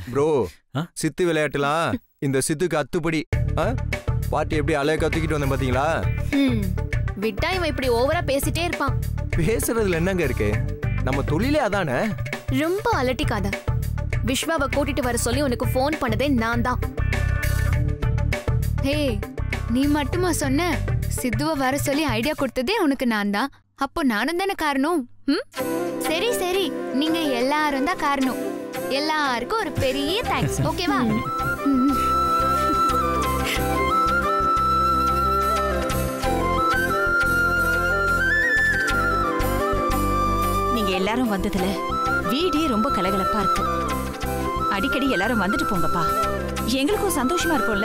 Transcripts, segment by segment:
Bro ஆ? சித்து விளையாட்டுலாம் இந்த சித்துக்கு அத்துப்படி ஆ? பாட்டி எப்படி அலைய கத்துக்கிட்டு வந்தேன் பாத்தீங்களா ம், விட்டா இவன் இப்படி ஓவரா பேசிட்டே இருப்பான் பேசுறதுல என்னங்க இருக்கு நம்ம தொழிலே அதானே ரொம்ப அலட்டிக்காத விஸ்வாவை கூட்டிட்டு வர சொல்லி உனக்கு ஃபோன் பண்ணதே நான் தான் ஹே நீ மட்டுமா சொன்ன சித்துவ வர சொல்லி ஐடியா கொடுத்ததே உனக்கு நான் தான் அப்போ நானும் தானே காரணம் ம் சரி சரி நீங்க எல்லாரும் தான் காரணம் எல்லாருக்கும் ஒரு பெரிய தேங்க்ஸ் ஓகேவா ம். நீங்க எல்லாரும் வந்ததுல வீடே ரொம்ப கலகலப்பா இருக்கு அடிக்கடி எல்லாரும் வந்துட்டு போங்கப்பா எங்களுக்கும் சந்தோஷமா இருக்கும்ல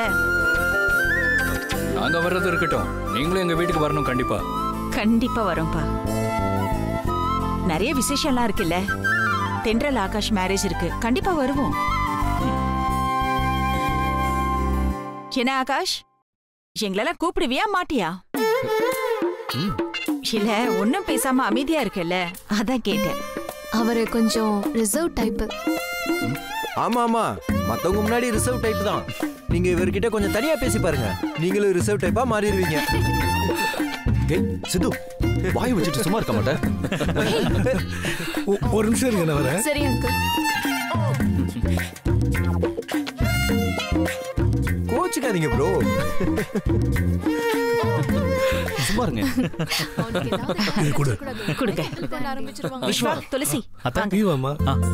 நாங்க வர்றது இருக்கட்டும் நீங்களும் எங்க வீட்டுக்கு வரணும் கண்டிப்பா கண்டிப்பா வரோம்ப்பா நிறைய விசேஷம்லாம் இருக்குல்ல தென்றல் ஆகாஷ் மேரேஜ் இருக்கு கண்டிப்பா வருவோம் என்ன ஆகாஷ் எங்களெல்லாம் கூப்பிடுவியா மாட்டியா இல்ல ஒன்னும் பேசாம அமைதியா இருக்கல்ல அதான் கேட்டேன் அவரு கொஞ்சம் ரிசர்வ் டைப் ஆமா ஆமா மத்தவங்க முன்னாடி ரிசர்வ் டைப் தான் நீங்க இவர்கிட்ட கொஞ்சம் தனியா பேசி பாருங்க நீங்களும் ரிசர்வ் டைப்பா மாறிடுவீங்க ஏய் சித்து வாய் வச்சுட்டு சும்மா இருக்க மாட்டேன் ஒ- ஒரு நிமிஷம் இருங்க நான் வரேன் சரி அங்கிள் கோச்சுக்காதீங்க ப்ரோ சும்மா இருங்க இது கொடு கொடுங்க விஸ்வா துளசி வாங்க. நீ வாம்மா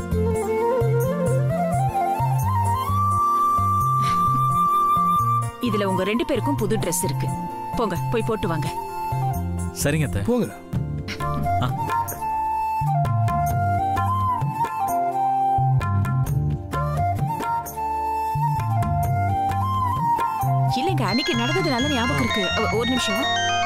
இதுல உங்க ரெண்டு பேருக்கும் புது Dress இருக்கு போங்க போய் போட்டு வாங்க சரிங்க அத்தை போங்க இல்லைங்க அன்னைக்கு நடந்தது நல்ல ஞாபகம் இருக்கு ஒ- ஒரு நிமிஷம்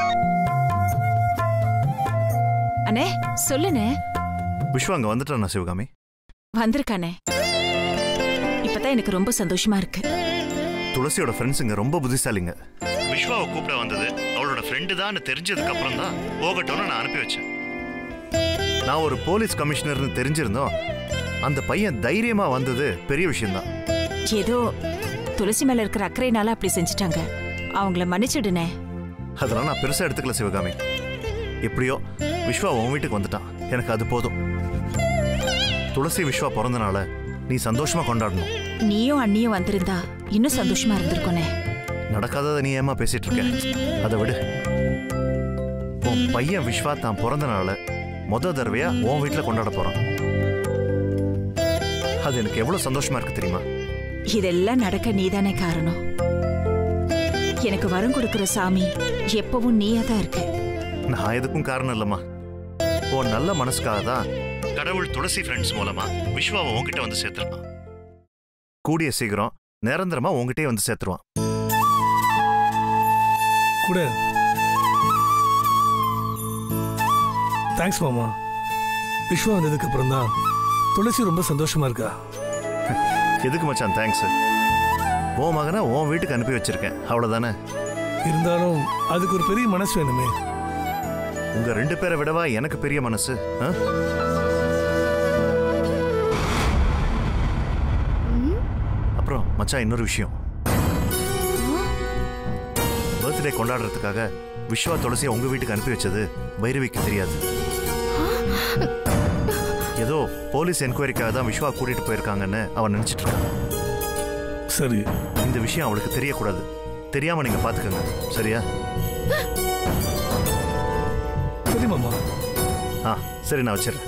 அண்ணே சொல்லுண்ணே விஸ்வா அங்க வந்துட்டானா சிவகாமி வந்திருக்கானே இப்பதான் எனக்கு ரொம்ப சந்தோஷமா இருக்கு துளசியோட ஃப்ரெண்ட்ஸுங்க ரொம்ப புத்திசாலிங்க விஸ்வாவை கூப்பிட வந்தது அவளோட ஃப்ரெண்டு தான் தெரிஞ்சதுக்கு அப்புறம் தான் போகட்டும்னு நான் அனுப்பி வச்சேன் நான் ஒரு போலீஸ் கமிஷனர்னு தெரிஞ்சிருந்தோம் அந்த பையன் தைரியமா வந்தது பெரிய விஷயம்தான் ஏதோ துளசி மேல இருக்கிற அக்கறையினால அப்படி செஞ்சுட்டாங்க அவங்கள மன்னிச்சிடுனே அதெல்லாம் நான் பெருசா எடுத்துக்கல சிவகாமி எப்படியோ விஸ்வா உன் வீட்டுக்கு வந்துட்டான் எனக்கு அது போதும் துளசி விஸ்வா பிறந்தனால நீ சந்தோஷமா கொண்டாடணும் நீயும் அண்ணியும் வந்திருந்தா இன்னும் சந்தோஷமா இருந்திருக்கோனே நடக்காததை நீ ஏமா பேசிட்டு இருக்க அதை விடு உன் பையன் விஸ்வா தான் பிறந்த நாள முத தடவையா உன் வீட்டுல கொண்டாட போறான் அது எனக்கு எவ்வளவு சந்தோஷமா இருக்கு தெரியுமா இதெல்லாம் நடக்க நீதானே காரணம் எனக்கு வரம் கொடுக்கிற சாமி எப்பவும் நீயா தான் இருக்க நான் எதுக்கும் காரணம் இல்லம்மா உன் நல்ல மனசுக்காக தான் கடவுள் துளசி ஃப்ரெண்ட்ஸ் மூலமா விஸ்வாவை உன்கிட்ட வந்து சேர்த்துருக்கான் கூடிய சீக்கிரம் நிரந்தரமா உன்கிட்டயே வந்து சேர்த்துருவான் கூட தேங்க்ஸ் மாமா விஸ்வா வந்ததுக்கு அப்புறம் தான் துளசி ரொம்ப சந்தோஷமா இருக்கா எதுக்கு மச்சான் தேங்க்ஸ் உன் மகனை உன் வீட்டுக்கு அனுப்பி வச்சிருக்கேன் அவ்வளவுதானே இருந்தாலும் அதுக்கு ஒரு பெரிய மனசு வேணுமே உங்க ரெண்டு பேரை விடவா எனக்கு பெரிய மனசு ஆ? அப்புறம் மச்சான் இன்னொரு விஷயம் பர்த்டே கொண்டாடுறதுக்காக விஸ்வா துளசியை உங்க வீட்டுக்கு அனுப்பி வச்சது பைரவிக்கு தெரியாது ஏதோ போலீஸ் என்கொயரிக்காக தான் விஸ்வா கூட்டிட்டு போயிருக்காங்கன்னு அவன் நினைச்சிட்டு இருக்கான் சரி இந்த விஷயம் அவளுக்கு தெரியக்கூடாது தெரியாம நீங்க பாத்துக்கங்க சரியா சரி மாமா ஆ சரி நான் வச்சிடுறேன்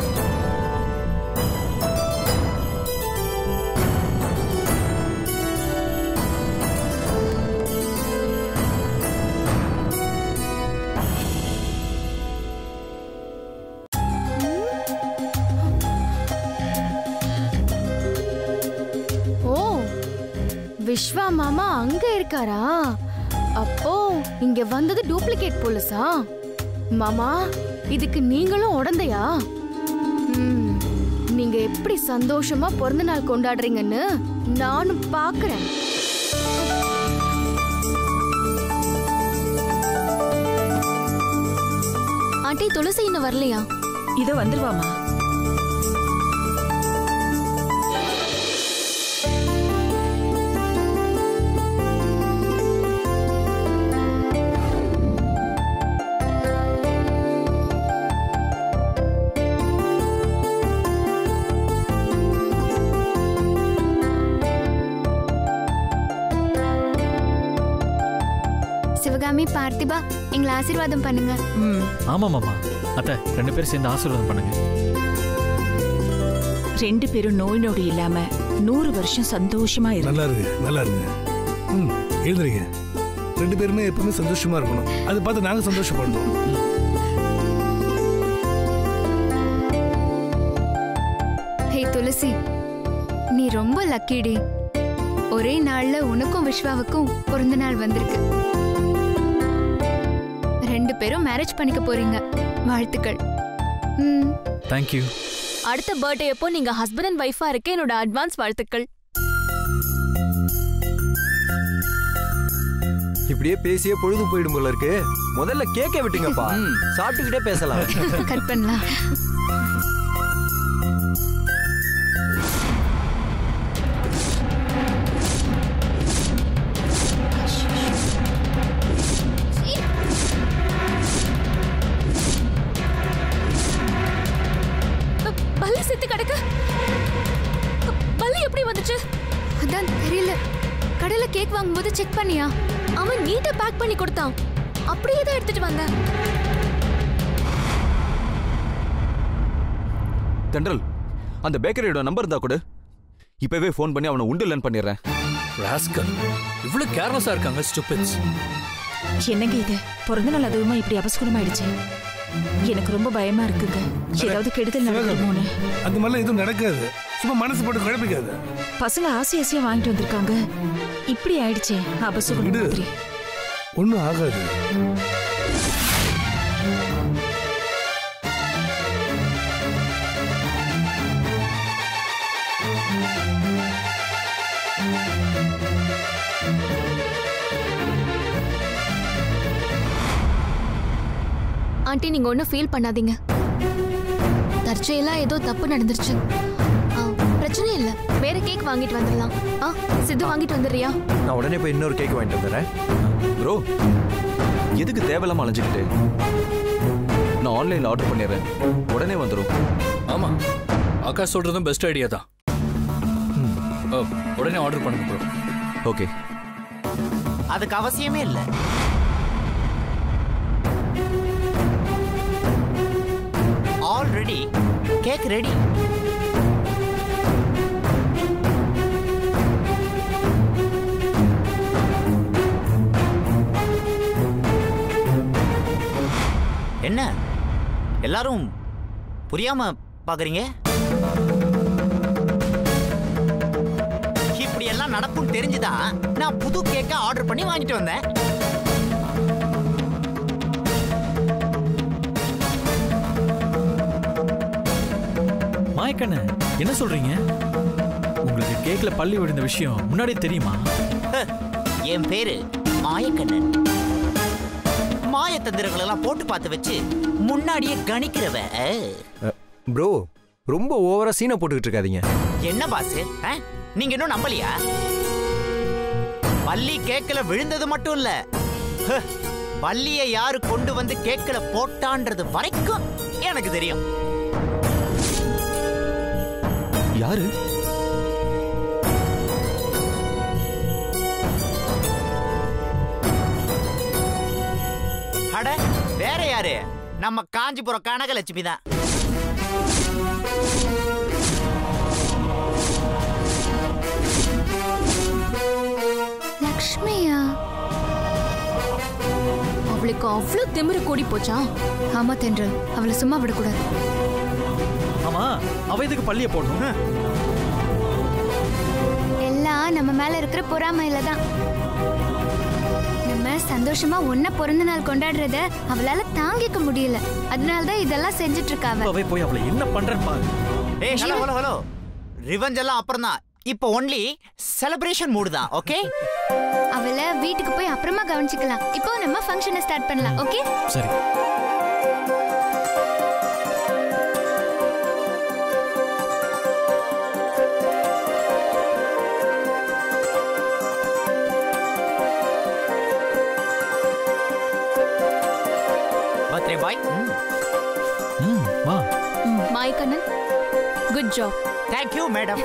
ஓ விஸ்வா மாமா அங்க இருக்காரா அப்போ இங்க வந்தது டூப்ளிகேட் போலீஸா மாமா இதுக்கு நீங்களும் உடந்தையா ம், நீங்க எப்படி சந்தோஷமா பிறந்த நாள் கொண்டாடுறீங்கன்னு நானும் பாக்குறேன் ஆண்டி துளசி இன்னும் வரலையா இதோ வந்துருவாமா சிவகாமி பார்த்திபா எங்களை ஆசீர்வாதம் பண்ணுங்க ம் ஆமா மாமா அத்தை ரெண்டு பேரும் சேர்ந்து ஆசீர்வாதம் பண்ணுங்க ரெண்டு பேரும் நோய் நொடி இல்லாம நூறு வருஷம் சந்தோஷமா இரு நல்லா இருங்க நல்லா இருங்க ம் எழுந்துறீங்க ரெண்டு பேருமே எப்பவுமே சந்தோஷமா இருக்கணும் அதை பார்த்து நாங்க சந்தோஷப்படணும் ஹே துளசி நீ ரொம்ப லக்கிடி ஒரே நாள்ல உனக்கும் விஸ்வாவுக்கும் பிறந்த நாள் வந்திருக்கு ரெண்டு பேரும் மேரேஜ் பண்ணிக்க போறீங்க வாழ்த்துக்கள் ம் தேங்க்யூ அடுத்த பர்த்டே அப்போ நீங்க ஹஸ்பண்ட் அண்ட் ஒய்ஃபா இருக்க என்னோட அட்வான்ஸ் வாழ்த்துக்கள் இப்படியே பேசியே பொழுது போயிடும் போல இருக்கு முதல்ல கேக்க விட்டுங்கப்பா சாப்பிட்டுக்கிட்டே பேசலாம் கட் பண்ணலாம் அ, பல்லி செத்து கிடக்க அ, பல்லி எப்படி வந்துச்சு அதான் தெரியல கடையில கேக் வாங்கும்போது செக் பண்ணியா அவன் நீட்டா பேக் பண்ணி கொடுத்தான் அப்படியே தான் எடுத்துட்டு வந்தேன் தென்றல் அந்த பேக்கரியோட நம்பர் இருந்தா கொடு இப்பவே ஃபோன் பண்ணி அவனை உண்டு இல்லைன்னு பண்ணிடுறேன் ராஸ்கல் இவ்வளவு கேர்லெஸ்ஸா இருக்காங்க ஸ்டூபிட்ஸ் என்னங்க இது பிறந்த நாள் அதுவுமா இப்படி அபஸ்குணமாயிடுச்சு எனக்கு ரொம்ப பயமா இருக்குங்க ஏதாவது கெடுதல் நடக்குமோன்னு அந்த மாதிரிலாம் எதுவும் நடக்காது சும்மா மனசு போட்டு குழப்பிக்காது பசங்க ஆசை ஆசையா வாங்கிட்டு வந்திருக்காங்க இப்படி ஆயிடுச்சே அபசுகுணம் விடு. மாதிரி ஒன்றும் ஆகாது ஆண்டி நீங்க ஒன்றும் ஃபீல் பண்ணாதீங்க தற்செயலா ஏதோ தப்பு நடந்துருச்சு ஆ, பிரச்சனை இல்ல வேற கேக் வாங்கிட்டு வந்துடலாம் ஆ சித்து வாங்கிட்டு வந்துடுறியா நான் உடனே போய் இன்னொரு கேக் வாங்கிட்டு வந்துடுறேன் ப்ரோ எதுக்கு தேவையில்லாம அலைஞ்சுக்கிட்டு நான் ஆன்லைன்ல ஆர்டர் பண்ணிடுறேன் உடனே வந்துடும் ஆமா ஆகாஷ் சொல்றதும் பெஸ்ட் ஐடியா தான் ஓ, உடனே ஆர்டர் பண்ணுங்க ப்ரோ ஓகே அதுக்கு அவசியமே இல்ல ஆல்ரெடி கேக் ரெடி என்ன எல்லாரும் புரியாம பாக்குறீங்க இப்படி எல்லாம் நடக்கும் தெரிஞ்சுதான் நான் புது கேக்க ஆர்டர் பண்ணி வாங்கிட்டு வந்தேன் மாயக்கண்ணு என்ன சொல்றீங்க உங்களுக்கு கேக்ல பள்ளி விழுந்த விஷயம் முன்னாடியே தெரியுமா ஹ, என் பேரு மாயக்கண்ணன் மாயத்தந்திரங்கள் எல்லாம் போட்டு பார்த்து வச்சு முன்னாடியே கணிக்கிறவ ப்ரோ ரொம்ப ஓவரா சீனை போட்டுக்கிட்டு இருக்காதீங்க என்ன பாஸ் நீங்க இன்னும் நம்பலையா பள்ளி கேக்கல விழுந்தது மட்டும் இல்ல ஹ, பள்ளிய யாரு கொண்டு வந்து கேக்கல போட்டான்றது வரைக்கும் எனக்கு தெரியும் யாரு அட வேற யாரு நம்ம காஞ்சிபுரம் கனகலட்சுமி தான் லக்ஷ்மியா அவளுக்கு அவ்வளோ திமிரு கூடி போச்சா ஆமா தென்றல் அவளை சும்மா விடக்கூடாது ஆமா அவ எதுக்கு பள்ளிய போடணும் எல்லாம் நம்ம மேல இருக்கிற பொறாமையில தான் நம்ம சந்தோஷமா ஒன்ன பிறந்த நாள் கொண்டாடுறத அவளால தாங்கிக்க முடியல அதனால தான் இதெல்லாம் செஞ்சுட்டு இருக்காவ இப்பவே போய் அவளை என்ன பண்றேன்னு பாரு ஏய் ஹலோ ஹலோ ஹலோ ரிவெஞ்ச் எல்லாம் அப்புறம் தான் இப்போ ஒன்லி செலிப்ரேஷன் மூடு தான் ஓகே அவளை வீட்டுக்கு போய் அப்புறமா கவனிச்சுக்கலாம் இப்போ நம்ம ஃபங்க்ஷனை ஸ்டார்ட் பண்ணலாம் ஓகே சரி பர்த்டே பாய் ம் வா மாய்கண்ணன் குட் ஜாப் தேங்க்யூ மேடம்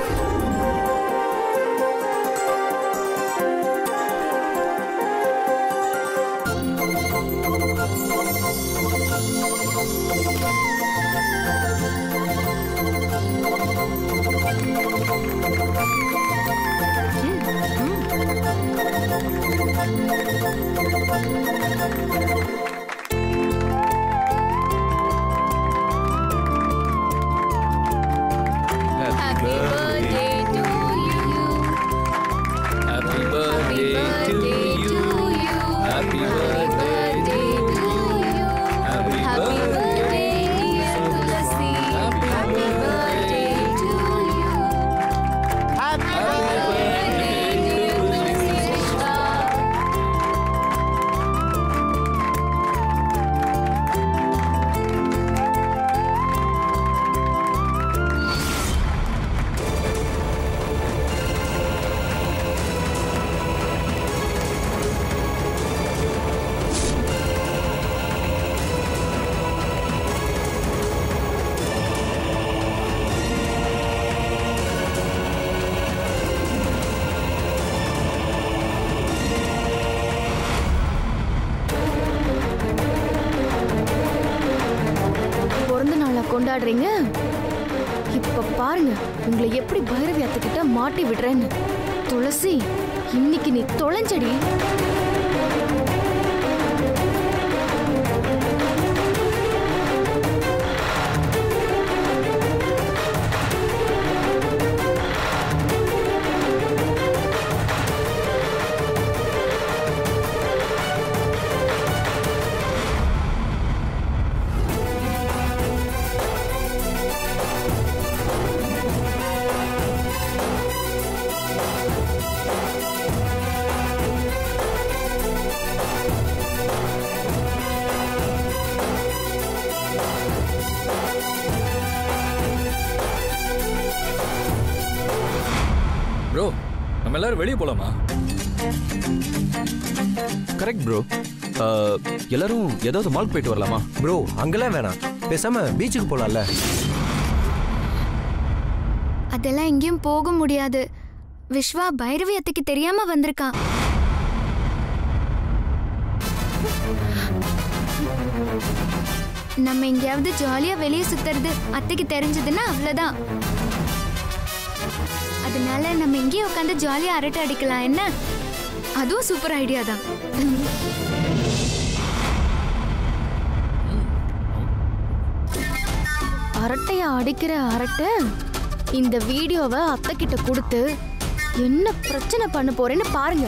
கொண்டாடுறீங்க இப்ப பாருங்க உங்களை எப்படி பைரவி அத்துக்கிட்ட மாட்டி விடுறேன்னு துளசி இன்னைக்கு நீ தொலைஞ்சடி ப்ரோ நம்ம எல்லாரும் வெளியே போலாமா கரெக்ட் ப்ரோ எல்லாரும் ஏதாவது மால் போயிட்டு வரலாமா ப்ரோ அங்கெல்லாம் வேணாம் பேசாம பீச்சுக்கு போலாம்ல அதெல்லாம் எங்கேயும் போக முடியாது விஸ்வா பைரவி அத்தைக்கு தெரியாம வந்திருக்கான் நம்ம எங்கேயாவது ஜாலியா வெளியே சுத்துறது அத்தைக்கு தெரிஞ்சதுன்னா அவ்வளவுதான் அதனால நம்ம இங்கேயே உட்காந்து ஜாலியா அரட்டை அடிக்கலாம் என்ன அதுவும் சூப்பர் ஐடியா தான் அரட்டைய அடிக்கிற அரட்டை இந்த வீடியோவை அத்தை கிட்ட கொடுத்து என்ன பிரச்சனை பண்ண போறேன்னு பாருங்க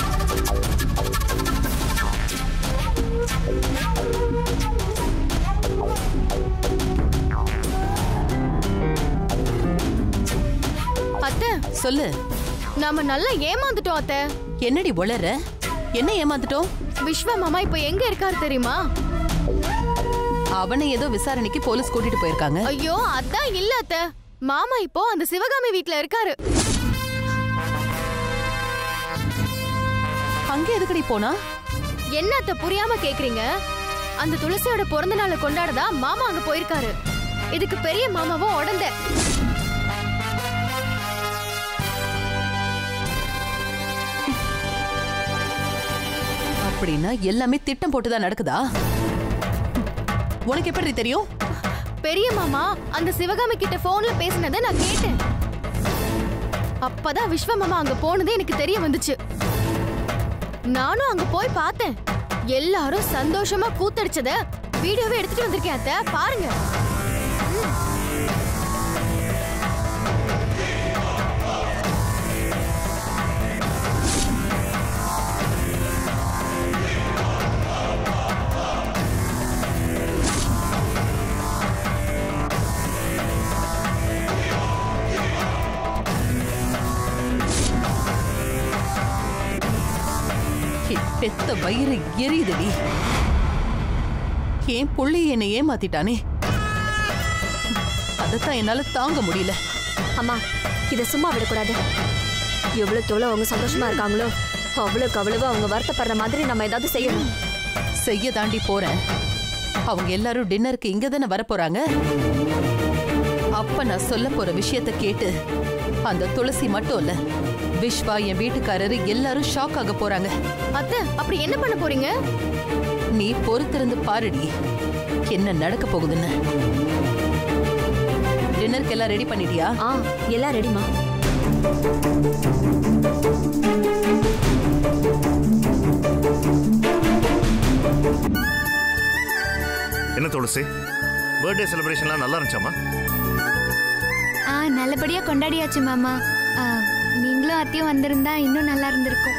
அத்தை சொல்லு நாம நல்லா ஏமாந்துட்டோம் அத்தை என்னடி உளற என்ன ஏமாந்துட்டோம் விஸ்வா மாமா இப்ப எங்க இருக்காரு தெரியுமா அவனை ஏதோ விசாரணைக்கு போலீஸ் கூட்டிட்டு போயிருக்காங்க ஐயோ அதான் இல்ல அத்தை மாமா இப்போ அந்த சிவகாமி வீட்ல இருக்காரு அங்க எதுக்கடி போனா என்ன அத்தை புரியாம கேக்குறீங்க அந்த துளசியோட பிறந்த நாளை கொண்டாடதா மாமா அங்க போயிருக்காரு இதுக்கு பெரிய மாமாவும் உடந்த அப்படின்னா எல்லாமே திட்டம் போட்டுதான் நடக்குதா உனக்கு எப்படி தெரியும் பெரிய மாமா அந்த சிவகாமி கிட்ட போன்ல பேசினதை நான் கேட்டேன் அப்பதான் விஸ்வ மாமா அங்க போனது எனக்கு தெரிய வந்துச்சு நானும் அங்க போய் பார்த்தேன் எல்லாரும் சந்தோஷமா கூத்தடிச்சத வீடியோவே எடுத்துட்டு வந்திருக்கேன் அத்தை பாருங்க என் பெத்த வயிறு எரியுதடி என் புள்ளி என்னை ஏமாத்திட்டானே அதைத்தான் என்னால தாங்க முடியல அம்மா இதை சும்மா விடக்கூடாது எவ்வளவு தோலை அவங்க சந்தோஷமா இருக்காங்களோ அவ்வளவுக்கு அவ்வளவு அவங்க வருத்தப்படுற மாதிரி நம்ம ஏதாவது செய்யணும் செய்ய தாண்டி போறேன் அவங்க எல்லாரும் டின்னருக்கு இங்க தானே வரப்போறாங்க அப்ப நான் சொல்ல போற விஷயத்த கேட்டு அந்த துளசி மட்டும் இல்ல விஸ்வா என் வீட்டுக்காரரு எல்லாரும் ஷாக் ஆக போறாங்க அத்தை அப்படி என்ன பண்ண போறீங்க நீ பொறுத்திருந்து பாருடி என்ன நடக்க போகுதுன்னு டின்னருக்கு எல்லாம் ரெடி பண்ணிட்டியா ஆ எல்லாம் ரெடிமா என்ன துளசி பர்த்டே செலிப்ரேஷன்லாம் நல்லா இருந்துச்சாமா ஆ நல்லபடியா கொண்டாடியாச்சு மாமா ஆ, நீங்களும் அத்தையும் வந்திருந்தா இன்னும் நல்லா இருந்திருக்கும்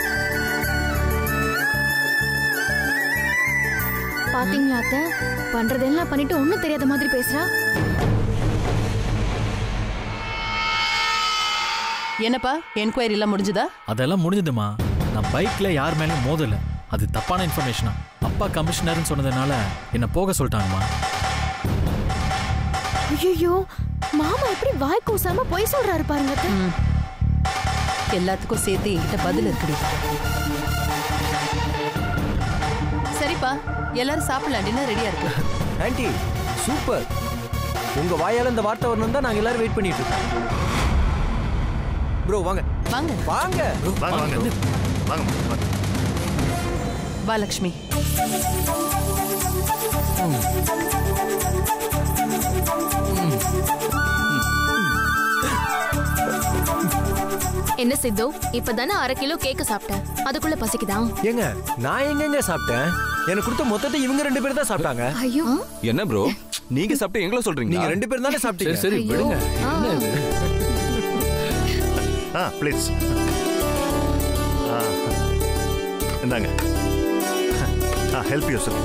பாத்தீங்களா அத்தை பண்றதெல்லாம் பண்ணிட்டு ஒண்ணும் தெரியாத மாதிரி பேசுறா என்னப்பா என்கொயரி எல்லாம் முடிஞ்சுதா அதெல்லாம் முடிஞ்சதுமா நான் பைக்ல யார் மேலேயும் மோதல அது தப்பான இன்ஃபர்மேஷனா அப்பா கமிஷனர்னு சொன்னதுனால என்ன போக சொல்லிட்டாங்கம்மா ஐயோ மாமா எப்படி வாய் கூசாம பொய் சொல்றாரு பாருங்க அத்தை. ம். எல்லாத்துக்கும் சேர்த்து என்கிட்ட பதில் இருக்குடி சரிப்பா எல்லாரும் சாப்பிடலாம் டின்னர் ரெடியா இருக்கு ஆன்ட்டி சூப்பர் உங்க வாயால இந்த வார்த்தை வரணும் தான் நாங்க எல்லாரும் வெயிட் பண்ணிட்டு இருக்கோம் ப்ரோ வாங்க வாங்க வாங்க வாங்க வாங்க வாங்க வாங்க வா லக்ஷ்மி என்ன சித்து இப்பதானே அரை கிலோ கேக்கு சாப்பிட்டேன் அதுக்குள்ள பசிக்குதா ஏங்க நான் எங்கெங்க சாப்பிட்டேன் எனக்கு கொடுத்த மொத்தத்தை இவங்க ரெண்டு பேரும் தான் சாப்பிட்டாங்க ஐயோ என்ன ப்ரோ நீங்க சாப்பிட்டு எங்களை சொல்றீங்க நீங்க ரெண்டு பேரும் தானே சாப்பிட்டீங்க சரி சரி விடுங்க என்ன இது ஆ ப்ளீஸ் இந்தாங்க ஆ ஹெல்ப் யூ சார்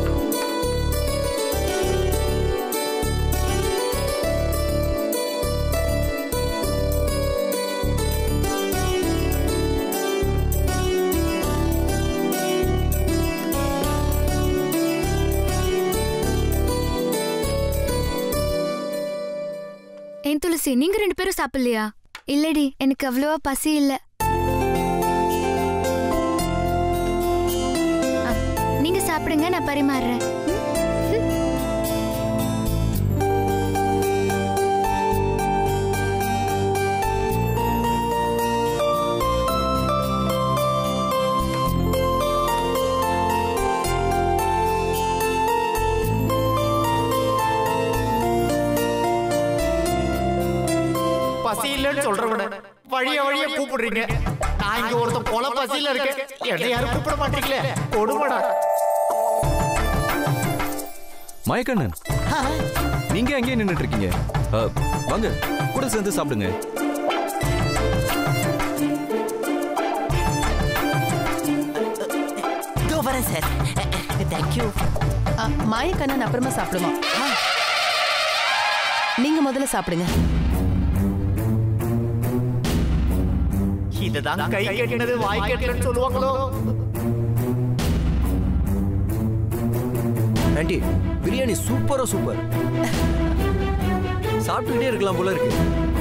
ஏன் துளசி நீங்க ரெண்டு பேரும் சாப்பிடலையா இல்லடி எனக்கு அவ்வளவா பசி இல்ல அ, நீங்க சாப்பிடுங்க நான் பரிமாறுறேன் பசி இல்லைன்னு சொல்றவன வழிய வழிய கூப்பிடுறீங்க நான் இங்க ஒருத்தன் கொலை பசியில இருக்கேன் என்னை யாரும் கூப்பிட மாட்டீங்களே கொடுமடா மயக்கண்ணன் நீங்க எங்கே நின்னுட்டு இருக்கீங்க அ, வாங்க கூட சேர்ந்து சாப்பிடுங்க இதோ வரேன் சார் தேங்க்யூ மாயக்கண்ணன் அப்புறமா சாப்பிடுவான் நீங்க முதல்ல சாப்பிடுங்க இதுதான் கை கட்டினது வாய் கட்டலன்னு சொல்லுவாங்களோ ஆண்டி பிரியாணி சூப்பரா சூப்பர் சாப்பிட்டுக்கிட்டே இருக்கலாம் போல இருக்கு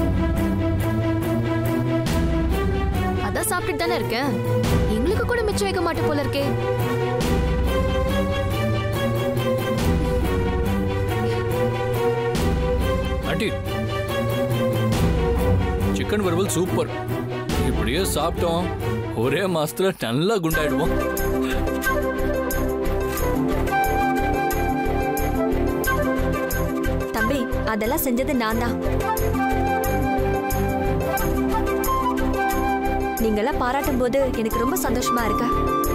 அதான் சாப்பிட்டுட்டு தானே இருக்கேன் எங்களுக்கு கூட மிச்சம் வைக்க மாட்டேன் போல இருக்கே ஆண்டி சிக்கன் வறுவல் சூப்பர் இப்படியே சாப்பிட்டோம் ஒரே மாசத்துல நல்லா குண்டாயிடுவோம் தம்பி அதெல்லாம் செஞ்சது நான் தான் நீங்கெல்லாம் பாராட்டும் போது எனக்கு ரொம்ப சந்தோஷமா இருக்கு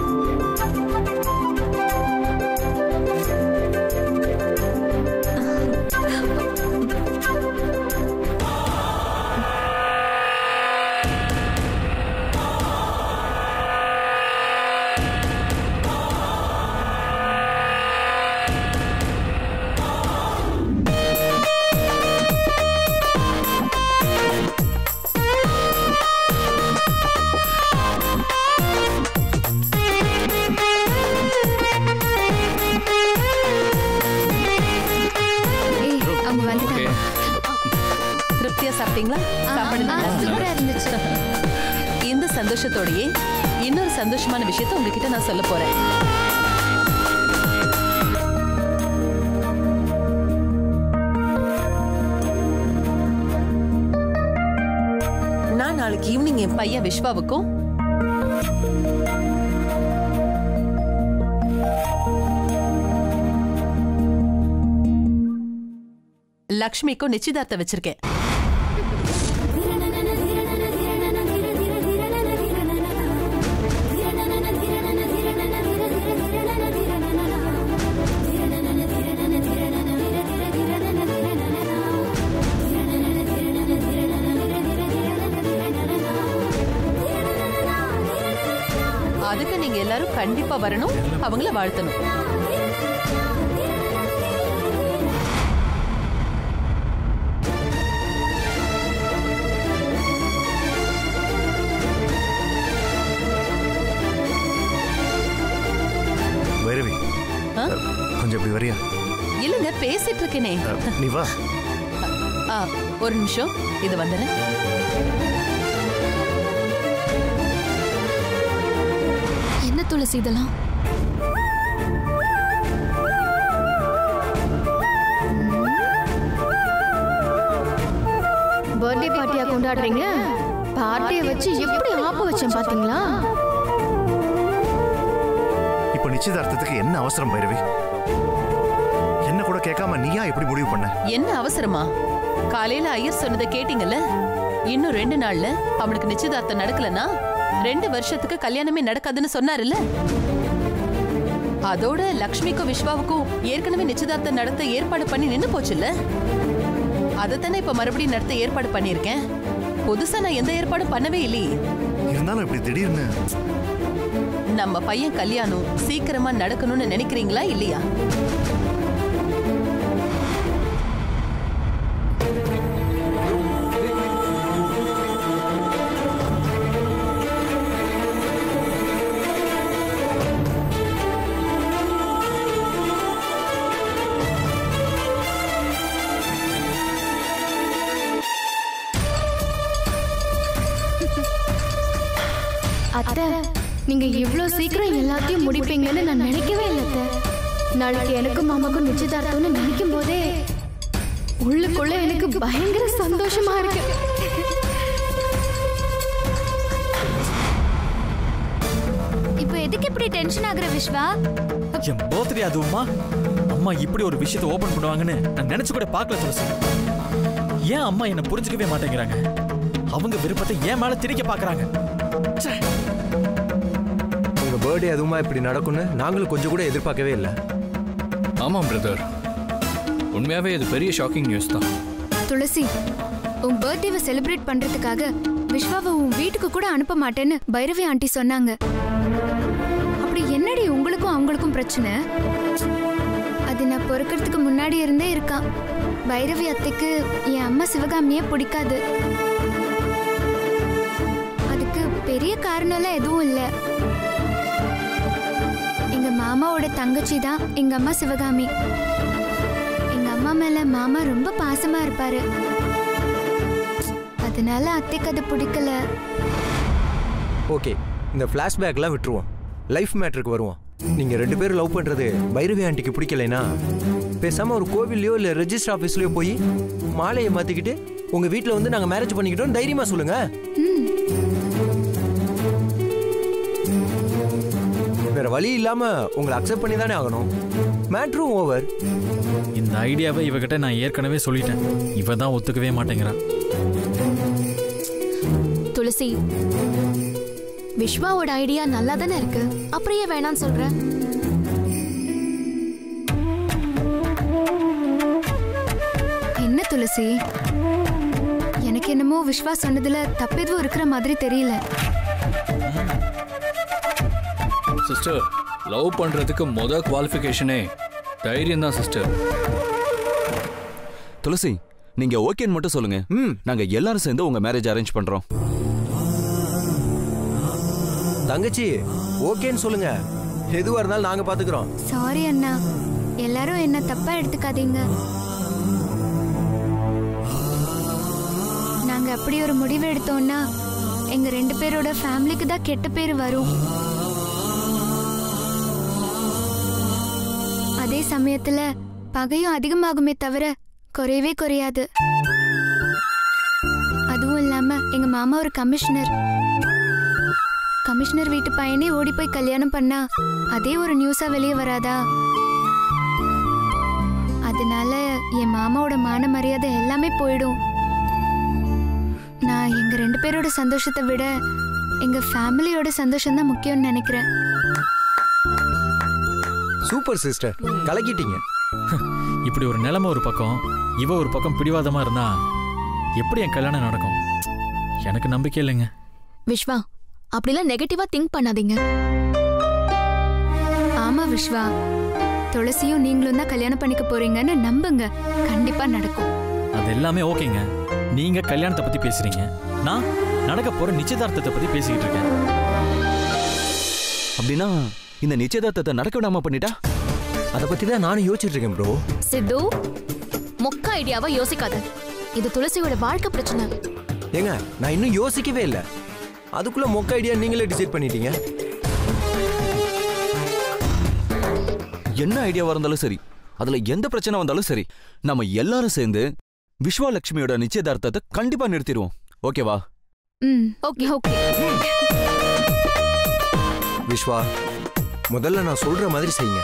ஏய் அவங்க வந்துட்டாங்க திருப்தியா சாப்பிட்டீங்களா சாப்பாடு ஆ, நல்லா சூப்பரா இருந்துச்சு இந்த சந்தோஷத்தோடயே இன்னொரு சந்தோஷமான விஷயத்த உங்ககிட்ட நான் சொல்ல போறேன் நான் நாளைக்கு ஈவினிங் என் பையன் விஸ்வாவுக்கும் லக்ஷ்மிக்கும் நிச்சயதார்த்தம் வச்சிருக்கேன் அதுக்கு நீங்க எல்லாரும் கண்டிப்பா வரணும் அவங்கள வாழ்த்தணும் வைரவி ஆ? கொஞ்சம் இப்படி வரியா இல்லங்க பேசிட்டு இருக்கேனே அ, நீ வா ஆ, ஒரு நிமிஷம் இது வந்துடுறேன் என்ன துளசி இதெல்லாம் பர்த்டே பார்ட்டியா கொண்டாடுறீங்க பார்ட்டியை வச்சு எப்படி ஆப்ப வச்சேன் பாத்தீங்களா இப்போ நிச்சயதார்த்தத்துக்கு என்ன அவசரம் பைரவி என்ன கூட கேட்காம நீயா எப்படி முடிவு பண்ண என்ன அவசரமா காலையில ஐயர் சொன்னதை கேட்டீங்கல்ல இன்னும் ரெண்டு நாள்ல அவனுக்கு நிச்சயதார்த்தம் நடக்கலனா ரெண்டு வருஷத்துக்கு கல்யாணமே நடக்காதுன்னு சொன்னாருல்ல அதோட லக்ஷ்மிக்கும் விஸ்வாவுக்கும் ஏற்கனவே நிச்சயதார்த்தம் நடத்த ஏற்பாடு பண்ணி நின்னு போச்சுல்ல அதைத்தானே இப்ப மறுபடியும் நடத்த ஏற்பாடு பண்ணியிருக்கேன் புதுசா நான் எந்த ஏற்பாடும் பண்ணவே இல்லையே இருந்தாலும் இப்படி திடீர்னு நம்ம பையன் கல்யாணம் சீக்கிரமா நடக்கணும்னு நினைக்கிறீங்களா இல்லையா அத்தை நீங்க இவ்ளோ சீக்கிரம் எல்லாத்தையும் முடிப்பீங்கன்னு நான் நினைக்கவே இல்லை அத்தை நாளைக்கு எனக்கும் மாமாக்கும் நிச்சயதார்த்தம்னு நினைக்கும் போதே உள்ளுக்குள்ள எனக்கு பயங்கர சந்தோஷமா இருக்கு இப்போ எதுக்கு இப்படி டென்ஷன் ஆகுற விஸ்வா என் பர்த்டே அதுவுமா அம்மா இப்படி ஒரு விஷயத்தை ஓபன் பண்ணுவாங்கன்னு நான் நினைச்சு கூட பார்க்கல துளசி ஏன் அம்மா என்ன புரிஞ்சுக்கவே மாட்டேங்கிறாங்க அவங்க விருப்பத்தை ஏன் மேல திணிக்க பாக்குறாங்க உங்க பர்த்டே அதுவுமா இப்படி நடக்கும்னு நாங்களும் கொஞ்சம் கூட எதிர்பார்க்கவே இல்லை ஆமாம் பிரதர் உண்மையாவே இது பெரிய ஷாக்கிங் நியூஸ் தான் துளசி உன் பர்த்டேவை செலிப்ரேட் பண்றதுக்காக விஸ்வாவை உன் வீட்டுக்கு கூட அனுப்ப மாட்டேன்னு பைரவி ஆண்டி சொன்னாங்க அப்படி என்னடி உங்களுக்கும் அவங்களுக்கும் பிரச்சனை அது நான் பொறுக்கிறதுக்கு முன்னாடி இருந்தே இருக்கான் பைரவி அத்தைக்கு என் அம்மா சிவகாமியே பிடிக்காது அதுக்கு பெரிய காரணம்லாம் எதுவும் இல்லை எங்க மாமாவோட தங்கச்சி தான் எங்க அம்மா சிவகாமி எங்க அம்மா மேல மாமா ரொம்ப பாசமா இருப்பாரு அதனால அத்தைக்கு அது பிடிக்கல ஓகே இந்த ஃப்ளாஷ்பேக்லாம் விட்டுருவோம் லைஃப் மேட்டருக்கு வருவோம் நீங்க ரெண்டு பேரும் லவ் பண்றது பைரவி ஆண்டிக்கு பிடிக்கலைனா பேசாம ஒரு கோவில்லையோ இல்ல ரெஜிஸ்டர் ஆஃபீஸ்லயோ போய் மாலையை மாத்திக்கிட்டு உங்க வீட்ல வந்து நாங்க மேரேஜ் பண்ணிக்கிட்டோம் தைரியமா சொல்லுங்க வேற வழி இல்லாம உங்களை அக்செப்ட் பண்ணி தானே ஆகணும் மேட்ரும் ஓவர் இந்த ஐடியாவை இவகிட்ட நான் ஏற்கனவே சொல்லிட்டேன் இவ தான் ஒத்துக்கவே மாட்டேங்கிறா துளசி விஸ்வாவோட ஐடியா நல்லா தானே இருக்கு அப்புறம் ஏன் வேணாம்னு சொல்ற என்ன துளசி எனக்கு என்னமோ விஸ்வா சொன்னதுல தப்பு எதுவும் இருக்கிற மாதிரி தெரியல சிஸ்டர் லவ் பண்றதுக்கு முத குவாலிஃபிகேஷனே தைரியம் தான் சிஸ்டர் துளசி நீங்க ஓகேன்னு மட்டும் சொல்லுங்க நாங்க எல்லாரும் சேர்ந்து உங்க மேரேஜ் அரேஞ்ச் பண்றோம் தங்கச்சி ஓகேன்னு சொல்லுங்க எதுவா இருந்தாலும் நாங்க பாத்துக்கிறோம் சாரி அண்ணா எல்லாரும் என்ன தப்பா எடுத்துக்காதீங்க நாங்க அப்படி ஒரு முடிவு எடுத்தோம்னா எங்க ரெண்டு பேரோட ஃபேமிலிக்கு தான் கெட்ட பேர் வரும் அதே சமயத்துல பகையும் அதிகமாகுமே தவிர குறையவே குறையாது அதுவும் இல்லாம எங்க மாமா ஒரு கமிஷனர் கமிஷனர் வீட்டு பையனே ஓடி போய் கல்யாணம் பண்ணா அதே ஒரு நியூஸா வெளியே வராதா அதனால என் மாமாவோட மான மரியாதை எல்லாமே போயிடும் நான் எங்க ரெண்டு பேரோட சந்தோஷத்தை விட எங்க ஃபேமிலியோட சந்தோஷம் தான் முக்கியம்னு நினைக்கிறேன் சூப்பர் சிஸ்டர் கலக்கிட்டீங்க இப்படி ஒரு நிலைமை ஒரு பக்கம் இவ ஒரு பக்கம் பிடிவாதமா இருந்தா எப்படி என் கல்யாணம் நடக்கும் எனக்கு நம்பிக்கை இல்லைங்க விஸ்வா அப்படிலாம் நெகட்டிவா திங்க் பண்ணாதீங்க ஆமா விஸ்வா துளசியும் நீங்களும் தான் கல்யாணம் பண்ணிக்க போறீங்கன்னு நம்புங்க கண்டிப்பா நடக்கும் அது எல்லாமே ஓகேங்க நீங்க கல்யாணத்தை பத்தி பேசுறீங்க நான் நடக்க போற நிச்சயதார்த்தத்தை பத்தி பேசிக்கிட்டு இருக்கேன் அப்படின்னா இந்த நிச்சயதார்த்தத்தை நடக்க விடாம பண்ணிட்டா அதை பத்தி தான் நானும் யோசிச்சுட்டு இருக்கேன் ப்ரோ சித்து மொக்க ஐடியாவா யோசிக்காத இது துளசியோட வாழ்க்கை பிரச்சனை ஏங்க நான் இன்னும் யோசிக்கவே இல்லை அதுக்குள்ள மொக்க ஐடியா நீங்களே டிசைட் பண்ணிட்டீங்க என்ன ஐடியாவா இருந்தாலும் சரி அதுல எந்த பிரச்சனை வந்தாலும் சரி நம்ம எல்லாரும் சேர்ந்து விஸ்வாலட்சுமியோட நிச்சயதார்த்தத்தை கண்டிப்பா நிறுத்திடுவோம் ஓகேவா ம் ஓகே ஓகே விஸ்வா முதல்ல நான் சொல்ற மாதிரி செய்யுங்க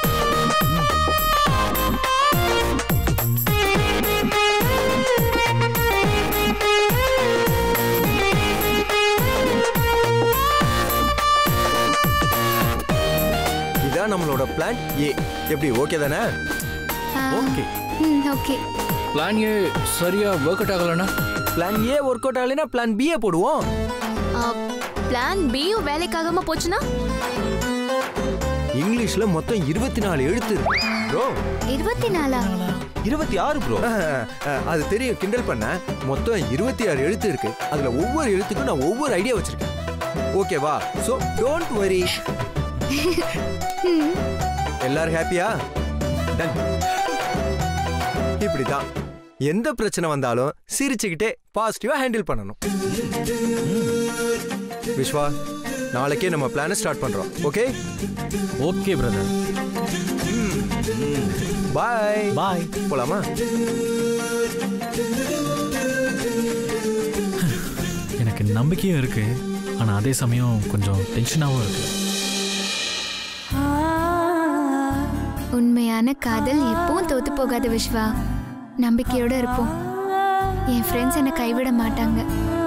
என்னோட பிளான் ஏ எப்படி ஓகே தானே ஓகே ம் ஓகே பிளான் ஏ சரியா ஒர்க் அவுட் ஆகலனா பிளான் ஏ ஒர்க் அவுட் ஆகலைன்னா பிளான் பிஏ போடுவோம் பிளான் பியும் வேலைக்காகாம போச்சுன்னா இங்கிலீஷ்ல மொத்தம் இருபத்தி நாலு எழுத்து ப்ரோ இருபத்தி நாலா இருபத்தி ஆறு ப்ரோ அது தெரியும் கிண்டல் பண்ண மொத்தம் இருபத்தி ஆறு எழுத்து இருக்கு அதுல ஒவ்வொரு எழுத்துக்கும் நான் ஒவ்வொரு ஐடியா வச்சிருக்கேன் ஓகேவா சோ டோன்ட் வரி எல்லாரும் ஹாப்பியா டன் இப்படிதான் எந்த பிரச்சனை வந்தாலும் சிரிச்சுக்கிட்டே பாசிட்டிவா ஹேண்டில் பண்ணணும் விஸ்வா நாளைக்கே நம்ம பிளானை ஸ்டார்ட் பண்றோம் okay okay brother bye bye போலாமா எனக்கு நம்பிக்கையும் இருக்கு ஆனா அதே சமயம் கொஞ்சம் டென்ஷனாகவும் இருக்கு உண்மையான காதல் எப்பவும் தோத்து போகாத விஸ்வா நம்பிக்கையோட இருப்போம் என் ஃப்ரெண்ட்ஸ் என்னை கைவிட மாட்டாங்க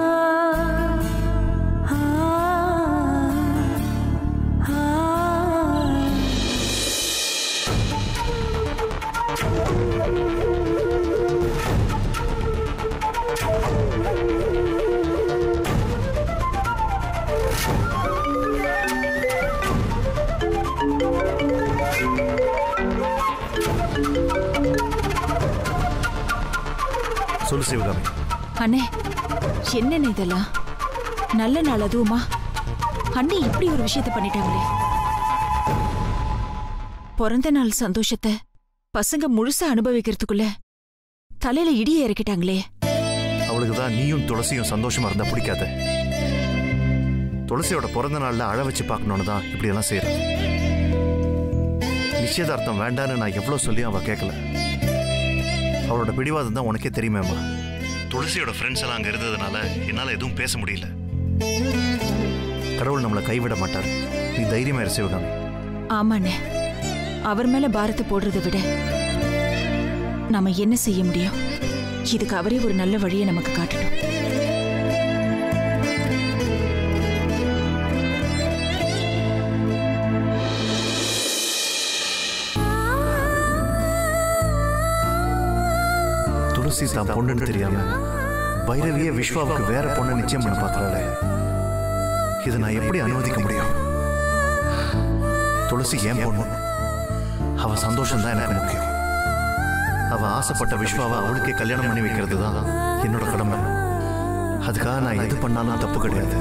சொல்லு சிவகாமி அண்ணே என்னென்ன இதெல்லாம் நல்ல நாள் அதுவுமா அண்ணி இப்படி ஒரு விஷயத்த பண்ணிட்டாங்களே பிறந்த நாள் சந்தோஷத்தை பசங்க முழுசா அனுபவிக்கிறதுக்குள்ள தலையில இடிய இறக்கிட்டாங்களே அவளுக்கு தான் நீயும் துளசியும் சந்தோஷமா இருந்தா பிடிக்காது துளசியோட பிறந்த நாள்ல அழ வச்சு பார்க்கணும்னு தான் இப்படி எல்லாம் செய்யறேன் நிச்சயதார்த்தம் வேண்டான்னு நான் எவ்வளவு சொல்லியும் அவ கேட்கல அவளோட பிடிவாதம் தான் உனக்கே தெரியுமேம்மா துளசியோட ஃப்ரெண்ட்ஸ் எல்லாம் அங்க இருந்ததுனால என்னால எதுவும் பேச முடியல கடவுள் நம்மளை கைவிட மாட்டார் நீ தைரியமா இரு சிவகாமி ஆமாண்ணே அவர் மேல பாரத்தை போடுறதை விட நாம என்ன செய்ய முடியும் இதுக்கு அவரே ஒரு நல்ல வழியை நமக்கு காட்டட்டும் துளசி தான் பொண்ணுன்னு தெரியாம பைரவிய விஸ்வாவுக்கு வேற பொண்ணை நிச்சயம் பண்ண பார்க்கறாளே இதை நான் எப்படி அனுமதிக்க முடியும் துளசி ஏன் பொண்ணு அவ சந்தோஷம் தான் எனக்கு முக்கியம் அவ ஆசைப்பட்ட விஸ்வாவை அவளுக்கே கல்யாணம் பண்ணி வைக்கிறது தான் என்னோட கடமை அதுக்காக நான் எது பண்ணாலும் தப்பு கிடையாது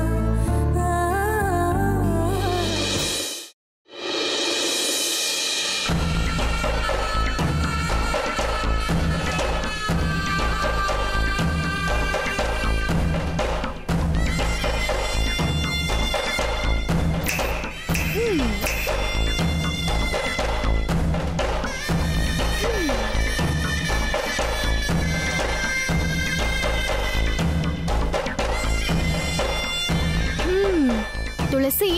ம், துளசி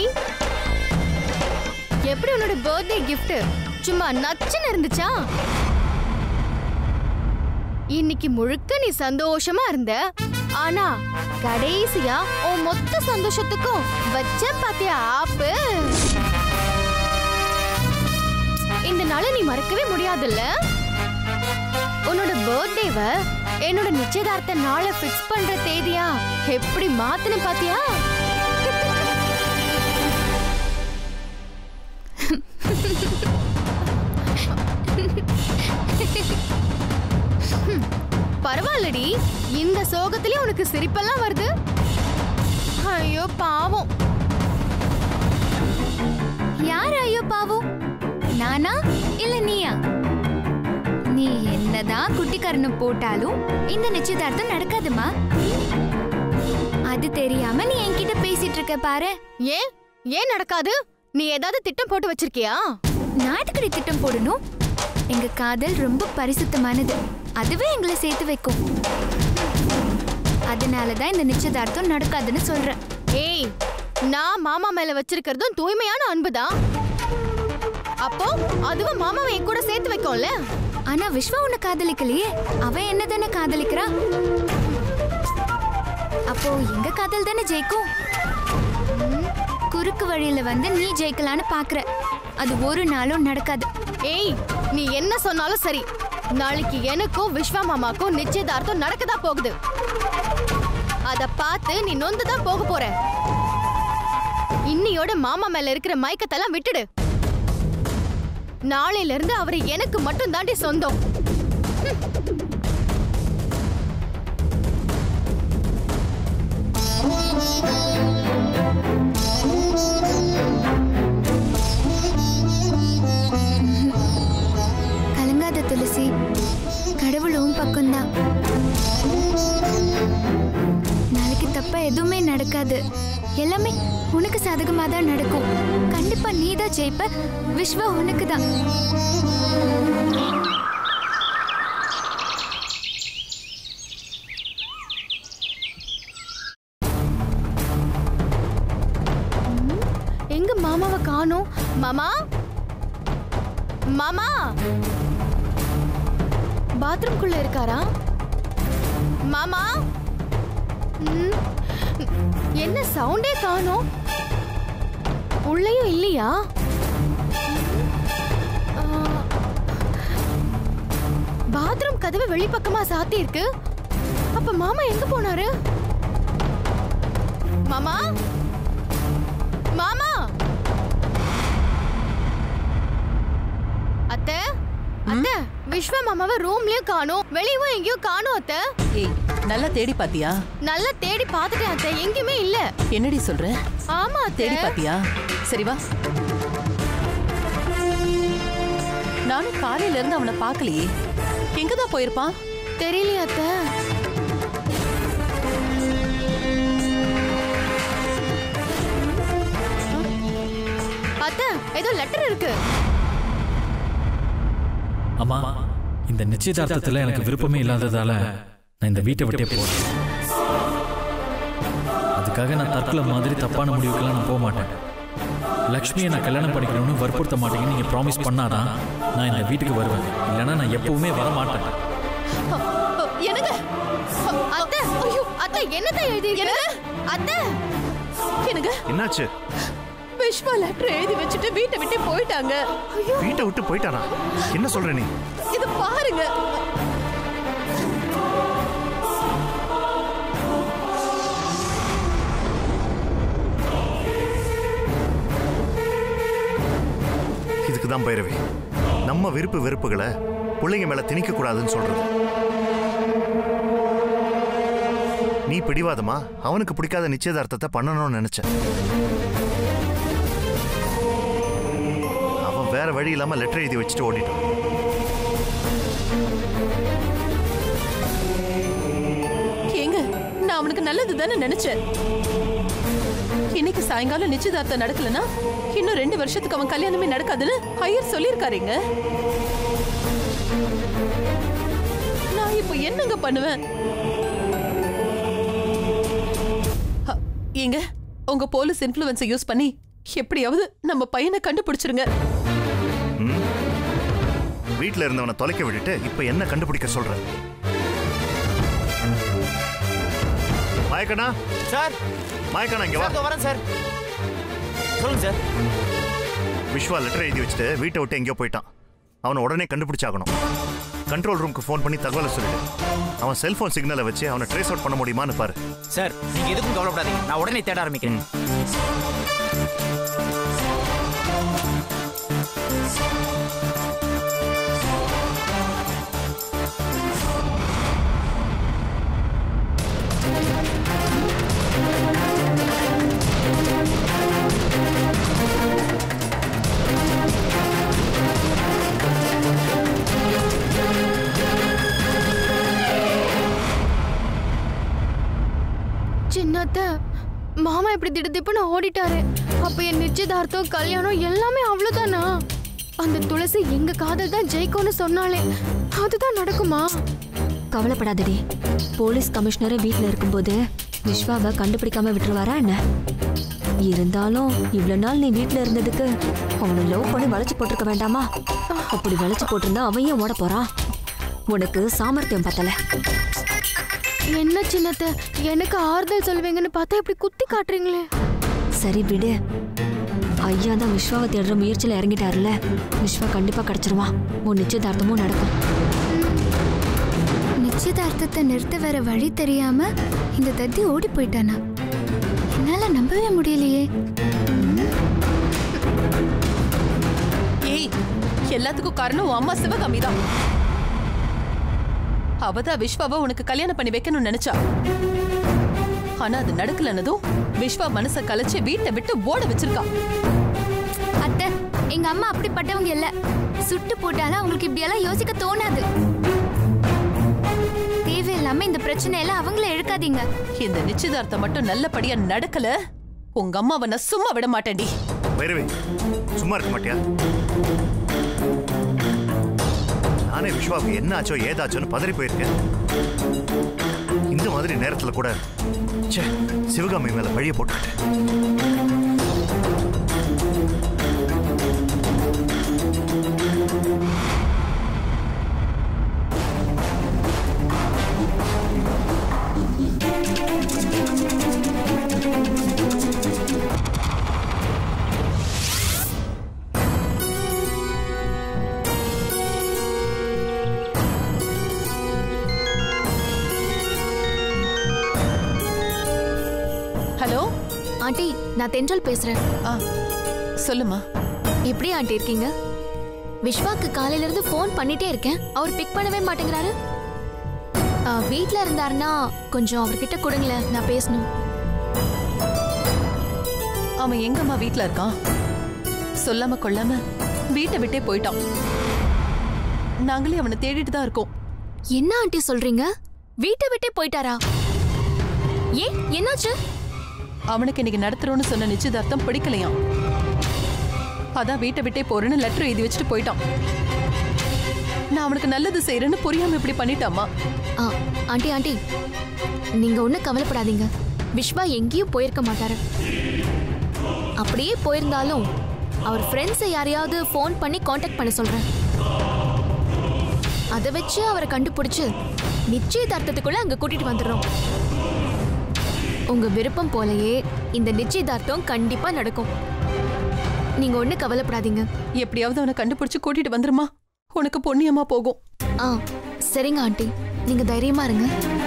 எப்படி உன்னோட பர்த்டே gift சும்மா நச்சுன்னு இருந்துச்சா இன்னைக்கு முழுக்க நீ சந்தோஷமா இருந்த ஆனா கடைசியா உன் மொத்த சந்தோஷத்துக்கும் வச்ச பாத்தியா ஆப்பு இந்த நாளை நீ மறக்கவே முடியாதுல்ல உன்னோட பர்த்டேவ என்னோட நிச்சயதார்த்த நாளை ஃபிக்ஸ் பண்ற தேதியா எப்படி மாத்துன பாத்தியா ஹம், பரவாயில்லடி இந்த சோகத்திலே உனக்கு சிரிப்பெல்லாம் வருது ஐயோ பாவம் யார் ஐயோ பாவம் நானா இல்ல நீயா நீ என்னதான் குட்டிக்கரணம் போட்டாலும் இந்த நிச்சயதார்த்தம் நடக்காதுமா அது தெரியாம நீ என்கிட்ட பேசிட்டு இருக்க பாரு ஏன் ஏன் நடக்காது நீ ஏதாவது திட்டம் போட்டு வச்சிருக்கியா நாட்டுக்கடி திட்டம் போடணும் எங்க காதல் ரொம்ப பரிசுத்தமானது அதுவே எங்களை சேர்த்து வைக்கும் அதனாலதான் இந்த நிச்சயதார்த்தம் நடக்காதுன்னு சொல்றேன் ஏய் நான் மாமா மேல வச்சிருக்கிறதும் தூய்மையான அன்புதான் அப்போ அதுவும் மாமாவை என் கூட சேர்த்து வைக்கும்ல ஆனா விஸ்வா உன்னை காதலிக்கலையே அவ என்ன தானே காதலிக்கிறா அப்போ எங்க காதல் தானே ஜெயிக்கும் ம், குறுக்கு வழியில வந்து நீ ஜெயிக்கலான்னு பாக்குற அது ஒரு நாளும் நடக்காது ஏய் நீ என்ன சொன்னாலும் சரி நாளைக்கு எனக்கும் விஸ்வா மாமாக்கும் நிச்சயதார்த்தம் நடக்கதா போகுது அத பார்த்து நீ நொந்து தான் போக போற இன்னியோட மாமா மேல இருக்கிற மயக்கத்தெல்லாம் விட்டுடு நாளையில இருந்து அவரை எனக்கு மட்டும் தாண்டி சொந்தம் கலங்காத துளசி கடவுளும் பக்கம்தான் நாளைக்கு தப்பா எதுவுமே நடக்காது எல்லாமே உனக்கு சாதகமா தான் நடக்கும் கண்டிப்பா நீ தான் ஜெயிப்ப விஸ்வா உனக்கு தான் எங்க மாமாவை காணோம் மாமா மாமா பாத்ரூம்குள்ள இருக்காரா மாமா ம், என்ன சவுண்டே காணோம் உள்ளேயும் இல்லையா ஆ, பாத்ரூம் கதவு வெளிப்பக்கமா சாத்தி இருக்கு அப்ப மாமா எங்க போனாரு மாமா மாமா அத்தை அத்தை விஸ்வ மாமாவை ரூம்லயும் காணோம் வெளியவும் எங்கேயும் காணோம் அத்தை ஏய் நல்லா தேடி பாத்தியா நல்லா தேடி பார்த்துட்டேன் அத்தை எங்கேயுமே இல்ல என்னடி சொல்ற ஆமா அத்தை தேடி பாத்தியா சரி வா நானும் காலையில இருந்து அவனை பார்க்கலையே எங்கதான் போயிருப்பான் தெரியலையா அத்தை அத்தை ஏதோ லெட்டர் இருக்கு அம்மா இந்த நிச்சயதார்த்தத்துல எனக்கு விருப்பமே இல்லாததால நான் இந்த வீட்டை விட்டே போறேன் அதுக்காக நான் தற்கொலை மாதிரி தப்பான முடிவுக்கெல்லாம் நான் போக மாட்டேன் லக்ஷ்மியை நான் கல்யாணம் பண்ணிக்கணும்னு வற்புறுத்த மாட்டேங்கன்னு நீங்க ப்ராமிஸ் பண்ணாதான் நான் இந்த வீட்டுக்கு வருவேன் இல்லைன்னா நான் எப்பவுமே வர மாட்டேன் எனக்கு அத்தை ஐயோ அத்தை என்னத்தை எழுதி அத்தை எனக்கு என்னாச்சு விஸ்வா லெட்டர் எழுதி வச்சுட்டு வீட்டை விட்டு போயிட்டாங்க வீட்டை விட்டு போயிட்டானா என்ன சொல்ற நீ இது பாருங்க இதுக்கு தான் பைரவி நம்ம விருப்பு வெறுப்புகளை பிள்ளைங்க மேல திணிக்க கூடாதுன்னு சொல்றது நீ பிடிவாதமா அவனுக்கு பிடிக்காத நிச்சயதார்த்தத்தை பண்ணணும்னு நினைச்ச அவன் வேற வழி இல்லாம லெட்டர் எழுதி வச்சுட்டு ஓடிட்டான் ஏங்க நான் அவனுக்கு நல்லது தானே நினைச்சேன் இன்னைக்கு சாயங்காலம் நிச்சயதார்த்தம் நடக்கலனா இன்னும் ரெண்டு வருஷத்துக்கு அவன் கல்யாணமே நடக்காதுன்னு ஐயர் சொல்லியிருக்காருங்க நான் இப்போ என்னங்க பண்ணுவேன் அ, ஏங்க உங்க போலீஸ் இன்ஃப்ளூயன்ஸை யூஸ் பண்ணி எப்படியாவது நம்ம பையனை கண்டுபிடிச்சிருங்க ம்? வீட்ல இருந்தவனை தொலைக்க விட்டுட்டு இப்ப என்ன கண்டுபிடிக்க சொல்ற மாயக்கண்ணா சார் மாயக்கண்ணா இங்க வா சார் வரேன் சார் சொல்லுங்க சார் விஸ்வா லெட்டர் எழுதி வச்சுட்டு வீட்டை விட்டு எங்கேயோ போயிட்டான் அவனை உடனே கண்டுபிடிச்சாகணும் கண்ட்ரோல் ரூமுக்கு ஃபோன் பண்ணி தகவலை சொல்லிடு அவன் செல்போன் சிக்னலை வச்சு அவனை ட்ரேஸ் அவுட் பண்ண முடியுமான்னு பாரு சார் நீங்க எதுக்கும் கவலைப்படாதீங்க நான் உடனே தேட ஆரம்பிக்கிறேன் சின்னத்த மாமா இப்படி திடுதிப்புன்னு ஓடிட்டாரு அப்ப என் நிச்சயதார்த்தம் கல்யாணம் எல்லாமே அவ்வளவுதானா அந்த துளசி எங்க காதல் தான் ஜெயிக்கும்னு சொன்னாலே அதுதான் நடக்குமா கவலைப்படாதடி போலீஸ் கமிஷனரை வீட்ல இருக்கும்போது விஸ்வாவை கண்டுபிடிக்காம விட்டுருவாரா என்ன இருந்தாலும் இவ்வளவு நாள் நீ வீட்ல இருந்ததுக்கு அவனை லவ் பண்ணி வளைச்சு போட்டிருக்க வேண்டாமா அப்படி வளைச்சு போட்டிருந்தா அவன் ஏன் ஓட போறான் உனக்கு சாமர்த்தியம் பத்தல என்ன சின்னத்த எனக்கு ஆறுதல் சொல்வீங்கன்னு பார்த்தா இப்படி குத்தி காட்டுறீங்களே சரி விடு ஐயா தான் விஸ்வாவை தேடுற முயற்சியில் இறங்கிட்டாருல விஸ்வா கண்டிப்பா கிடைச்சிருவான் உன் நிச்சயதார்த்தமும் நடக்கும் நிச்சயதார்த்தத்தை நிறுத்த வேற வழி தெரியாம இந்த தத்தி ஓடி போயிட்டானா என்னால நம்பவே முடியலையே ஏய் எல்லாத்துக்கும் காரணம் உன் அம்மா சிவகாமி தான் அவதான் விஸ்வாவை உனக்கு கல்யாணம் பண்ணி வைக்கணும்னு நினைச்சா ஆனா அது நடக்கலன்னதும் விஸ்வா மனச கலைச்சு வீட்டை விட்டு ஓட வச்சிருக்கா அத்தை எங்க அம்மா அப்படிப்பட்டவங்க இல்ல சுட்டு போட்டாலும் அவங்களுக்கு இப்படியெல்லாம் யோசிக்க தோணாது தேவையில்லாம இந்த பிரச்சனை எல்லாம் அவங்கள இழுக்காதீங்க இந்த நிச்சயதார்த்தம் மட்டும் நல்லபடியா நடக்கல உங்க அம்மாவை நான் சும்மா விட மாட்டேன்டி பைரவி சும்மா இருக்க மாட்டியா நானே விஸ்வாவுக்கு என்ன ஆச்சோ ஏதாச்சோன்னு பதறி போயிருக்கேன் இந்த மாதிரி நேரத்துல கூட ச்சே சிவகாமி மேல பழிய போட்டுக்கிட்டேன் ஹலோ ஆண்டி நான் தென்றல் பேசுறேன் ஆ சொல்லுமா எப்படி ஆண்டி இருக்கீங்க விஸ்வாக்கு காலையில இருந்து ஃபோன் பண்ணிட்டே இருக்கேன் அவர் பிக் பண்ணவே மாட்டேங்கிறாரு ஆ, வீட்ல இருந்தாருன்னா கொஞ்சம் அவர்கிட்ட கொடுங்களேன் நான் பேசணும் அவன் எங்கம்மா வீட்ல இருக்கான் சொல்லாம கொள்ளாம வீட்டை விட்டே போயிட்டான் நாங்களே அவனை தேடிட்டு தான் இருக்கோம் என்ன ஆண்டி சொல்றீங்க வீட்டை விட்டே போயிட்டாரா ஏன் என்னாச்சு அவனுக்கு இன்னைக்கு நடத்துறோம்னு சொன்ன நிச்சயதார்த்தம் பிடிக்கலையாம் அதான் வீட்டை விட்டே போறேன்னு லெட்டர் எழுதி வச்சுட்டு போயிட்டான் நான் அவனுக்கு நல்லது செய்யறேன்னு புரியாம இப்படி பண்ணிட்டாமா ஆ, ஆண்டி ஆண்டி நீங்க ஒன்றும் கவலைப்படாதீங்க விஸ்வா எங்கேயும் போயிருக்க மாட்டாரு அப்படியே போயிருந்தாலும் அவர் ஃப்ரெண்ட்ஸை யாரையாவது ஃபோன் பண்ணி காண்டாக்ட் பண்ண சொல்றேன் அதை வச்சு அவரை கண்டுபிடிச்சு நிச்சயதார்த்தத்துக்குள்ள அங்க கூட்டிட்டு வந்துடுறோம் உங்க விருப்பம் போலயே இந்த நிச்சயதார்த்தம் கண்டிப்பா நடக்கும் நீங்க ஒன்றும் கவலைப்படாதீங்க எப்படியாவது அவனை கண்டுபிடிச்சு கூட்டிட்டு வந்துருமா உனக்கு பொன்னியமா போகும் ஆ சரிங்க ஆண்டி நீங்க தைரியமா இருங்க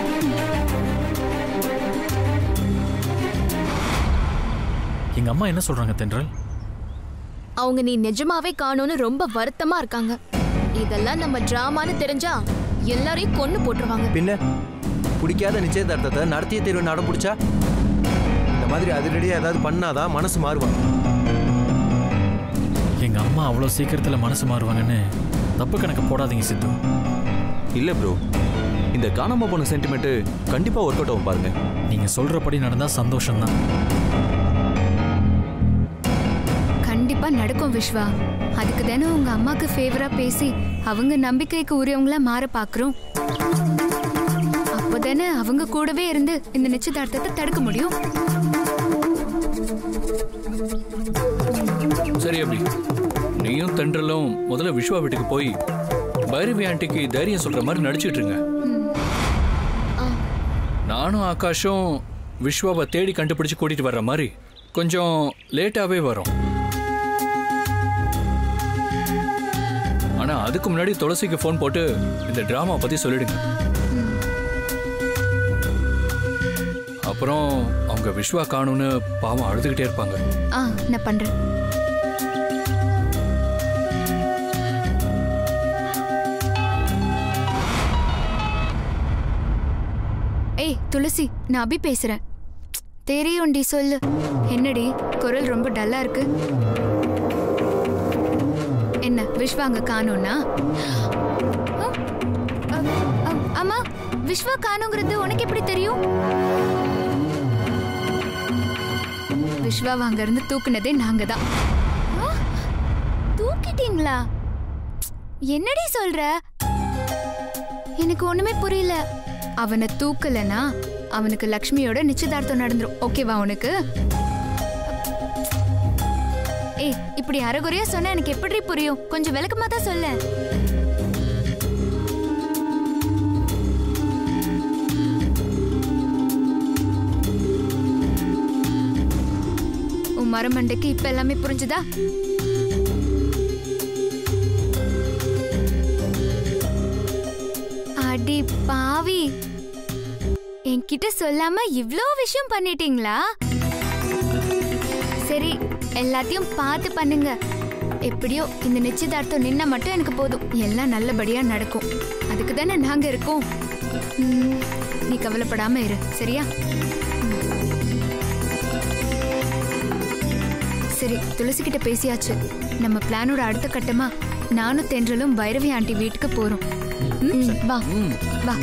எங்க அம்மா என்ன சொல்றாங்க தென்றல் அவங்க நீ நிஜமாவே காணும்னு ரொம்ப வருத்தமா இருக்காங்க இதெல்லாம் நம்ம டிராமான்னு தெரிஞ்சா எல்லாரையும் கொன்னு போட்டுருவாங்க பின்ன பிடிக்காத நிச்சயதார்த்தத்தை நடத்திய தேர்வு நட பிடிச்சா இந்த மாதிரி அதிரடியாக ஏதாவது பண்ணாதான் மனசு மாறுவான் எங்க அம்மா அவ்வளோ சீக்கிரத்துல மனசு மாறுவாங்கன்னு தப்பு கணக்கு போடாதீங்க சித்து இல்ல ப்ரோ இந்த காணாம போன சென்டிமெண்ட் கண்டிப்பா ஒர்க் அவுட் ஆகும் பாருங்க நீங்க சொல்றபடி நடந்தா சந்தோஷம்தான் கண்டிப்பா நடக்கும் விஸ்வா அதுக்கு தானே உங்க அம்மாக்கு ஃபேவரா பேசி அவங்க நம்பிக்கைக்கு உரியவங்களா மாற பாக்குறோம் அப்பதானே அவங்க கூடவே இருந்து இந்த நிச்சயதார்த்தத்தை தடுக்க முடியும் சரி அபி நீயும் தென்றலும் முதல்ல விஸ்வா வீட்டுக்கு போய் பைரவி ஆண்டிக்கு தைரியம் சொல்ற மாதிரி நடிச்சிட்டு இருங்க நானும் ஆகாஷும் விஸ்வாவை தேடி கண்டுபிடிச்சு கூட்டிட்டு வர்ற மாதிரி கொஞ்சம் லேட்டாவே வரோம் ஆனா அதுக்கு முன்னாடி துளசிக்கு ஃபோன் போட்டு இந்த டிராமா பத்தி சொல்லிடுங்க அப்புறம் அவங்க விஸ்வா காணும்னு பாவம் அழுதுகிட்டே இருப்பாங்க ஆ நான் பண்றேன் ஏய் துளசி நான் அபி பேசுறேன் தெரியும்டி சொல்லு என்னடி குரல் ரொம்ப டல்லா இருக்கு என்ன விஸ்வா அங்க காணோம்னா அ, அ, அ, அம்மா விஸ்வா காணுங்கிறது உனக்கு எப்படி தெரியும் விஸ்வாவை அங்க இருந்து தூக்குனதே நாங்க தான் தூக்கிட்டீங்களா என்னடி சொல்ற எனக்கு ஒண்ணுமே புரியல அவனை தூக்கலனா அவனுக்கு லக்ஷ்மியோட நிச்சயதார்த்தம் நடந்துரும் ஓகேவா உனக்கு ஏய் இப்படி அரைகுறையா சொன்னா எனக்கு எப்படி புரியும் கொஞ்சம் விளக்கமா தான் சொல்ல உன் உன் மரமண்டைக்கு இப்ப எல்லாமே புரிஞ்சுதா அடி பாவி என்கிட்ட சொல்லாம இவ்ளோ விஷயம் பண்ணிட்டீங்களா சரி எல்லாத்தையும் பார்த்து பண்ணுங்க எப்படியோ இந்த நிச்சயதார்த்தம் நின்னா மட்டும் எனக்கு போதும் எல்லாம் நல்லபடியா நடக்கும் அதுக்கு தானே நாங்க இருக்கோம் ம், நீ கவலைப்படாம இரு சரியா சரி துளசி கிட்ட பேசியாச்சு நம்ம பிளானோட அடுத்த கட்டமா நானும் தென்றலும் பைரவி ஆண்டி வீட்டுக்கு போறோம் ம், வா வா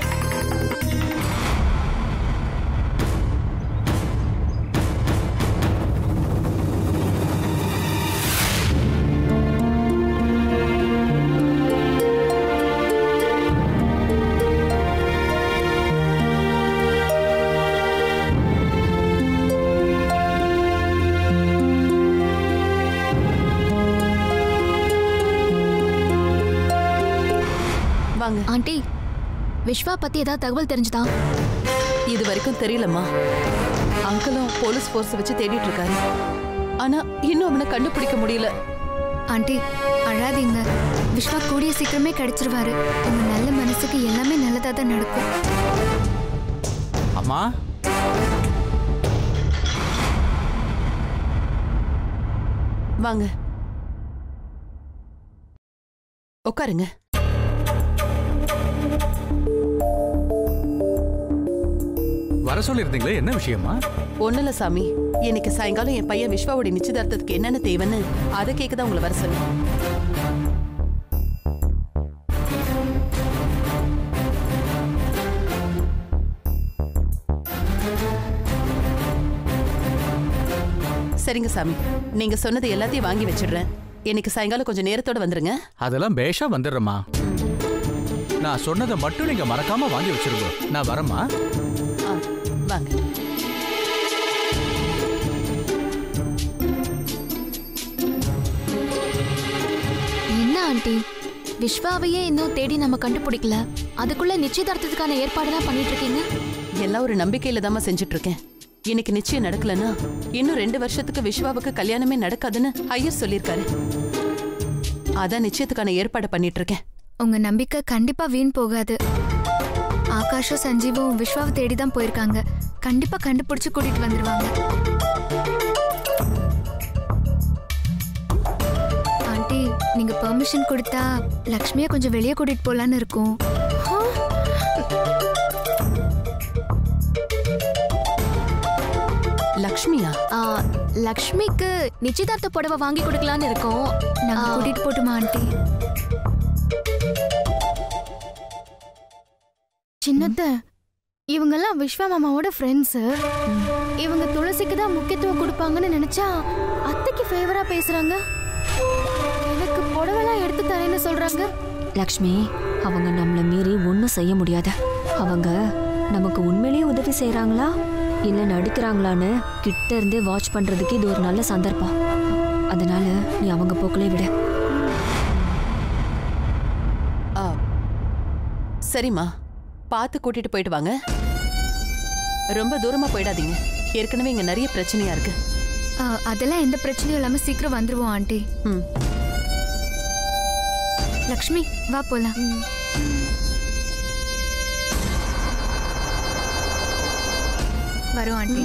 வாங்க ஆண்டி விஸ்வா பத்தி ஏதாவது தகவல் தெரிஞ்சுதா இது வரைக்கும் தெரியலம்மா அங்கிளும் போலீஸ் ஃபோர்ஸ் வச்சு தேடிட்டு இருக்காரு ஆனா இன்னும் அவனை கண்டுபிடிக்க முடியல ஆண்டி அழாதீங்க விஸ்வா கூடிய சீக்கிரமே கிடைச்சிருவாரு உங்க நல்ல மனசுக்கு எல்லாமே நல்லதா தான் நடக்கும் அம்மா வாங்க உட்காருங்க வர சொல்லியிருந்தீங்களே என்ன விஷயமா ஒண்ணுல சாமி இன்னைக்கு சாயங்காலம் என் பையன் விஸ்வாவோட நிச்சயதார்த்தத்துக்கு என்னென்ன தேவைன்னு அதை கேட்க தான் உங்களை வர சொன்னேன் சரிங்க சாமி நீங்க சொன்னது எல்லாத்தையும் வாங்கி வச்சிடுறேன் இன்னைக்கு சாயங்காலம் கொஞ்சம் நேரத்தோட வந்துருங்க அதெல்லாம் பேஷா வந்துடுறேம்மா நான் சொன்னதை மட்டும் நீங்க மறக்காம வாங்கி வச்சிருங்க நான் வரேம்மா ஆ, வாங்க என்ன ஆண்டி விஸ்வாவையே இன்னும் தேடி நம்ம கண்டுபிடிக்கல அதுக்குள்ள நிச்சயதார்த்தத்துக்கான ஏற்பாடுலாம் பண்ணிட்டு இருக்கீங்க எல்லாம் ஒரு நம்பிக்கையில தாம்மா செஞ்சுட்டு இருக்கேன் இன்னைக்கு நிச்சயம் நடக்கலனா இன்னும் ரெண்டு வருஷத்துக்கு விஸ்வாவுக்கு கல்யாணமே நடக்காதுன்னு ஐயர் சொல்லியிருக்காரு அதான் நிச்சயத்துக்கான ஏற்பாடு பண்ணிட்டு இருக்கேன் உங்க நம்பிக்கை கண்டிப்பா வீண் போகாது ஆகாஷும் சஞ்சீவும் விஸ்வாவை தேடி தான் போயிருக்காங்க கண்டிப்பா கண்டுபிடிச்சு கூட்டிட்டு வந்துருவாங்க ஆண்டி நீங்க பெர்மிஷன் கொடுத்தா லக்ஷ்மியை கொஞ்சம் வெளியே கூட்டிட்டு போலான்னு இருக்கோம் லக்ஷ்மியா ஆ, லக்ஷ்மிக்கு நிச்சயதார்த்த புடவை வாங்கி கொடுக்கலான்னு இருக்கோம் நாங்க ஆ, கூட்டிட்டு போட்டுமா ஆண்டி சின்னத்த இவங்கெல்லாம் விஸ்வா மாமாவோட ஃப்ரெண்ட்ஸு இவங்க துளசிக்கு தான் முக்கியத்துவம் கொடுப்பாங்கன்னு நினைச்சா அத்தைக்கு ஃபேவரா பேசுறாங்க எனக்கு புடவைலாம் எடுத்து தரேன்னு சொல்றாங்க லக்ஷ்மி அவங்க நம்மள மீறி ஒன்றும் செய்ய முடியாது அவங்க நமக்கு உண்மையிலேயே உதவி செய்றாங்களா இல்ல நடிக்கிறாங்களான்னு கிட்ட இருந்தே வாட்ச் பண்றதுக்கு இது ஒரு நல்ல சந்தர்ப்பம் அதனால நீ அவங்க போக்கிலே விடு ஆ, சரிம்மா பார்த்து கூட்டிட்டு போயிட்டு வாங்க ரொம்ப தூரமா போயிடாதீங்க ஏற்கனவே இங்க நிறைய பிரச்சனையா இருக்கு ஆ, அதெல்லாம் எந்த பிரச்சனையும் இல்லாம சீக்கிரம் வந்துருவோம் ஆண்டி ம் லக்ஷ்மி வா போலாம் வரோம் ஆண்டி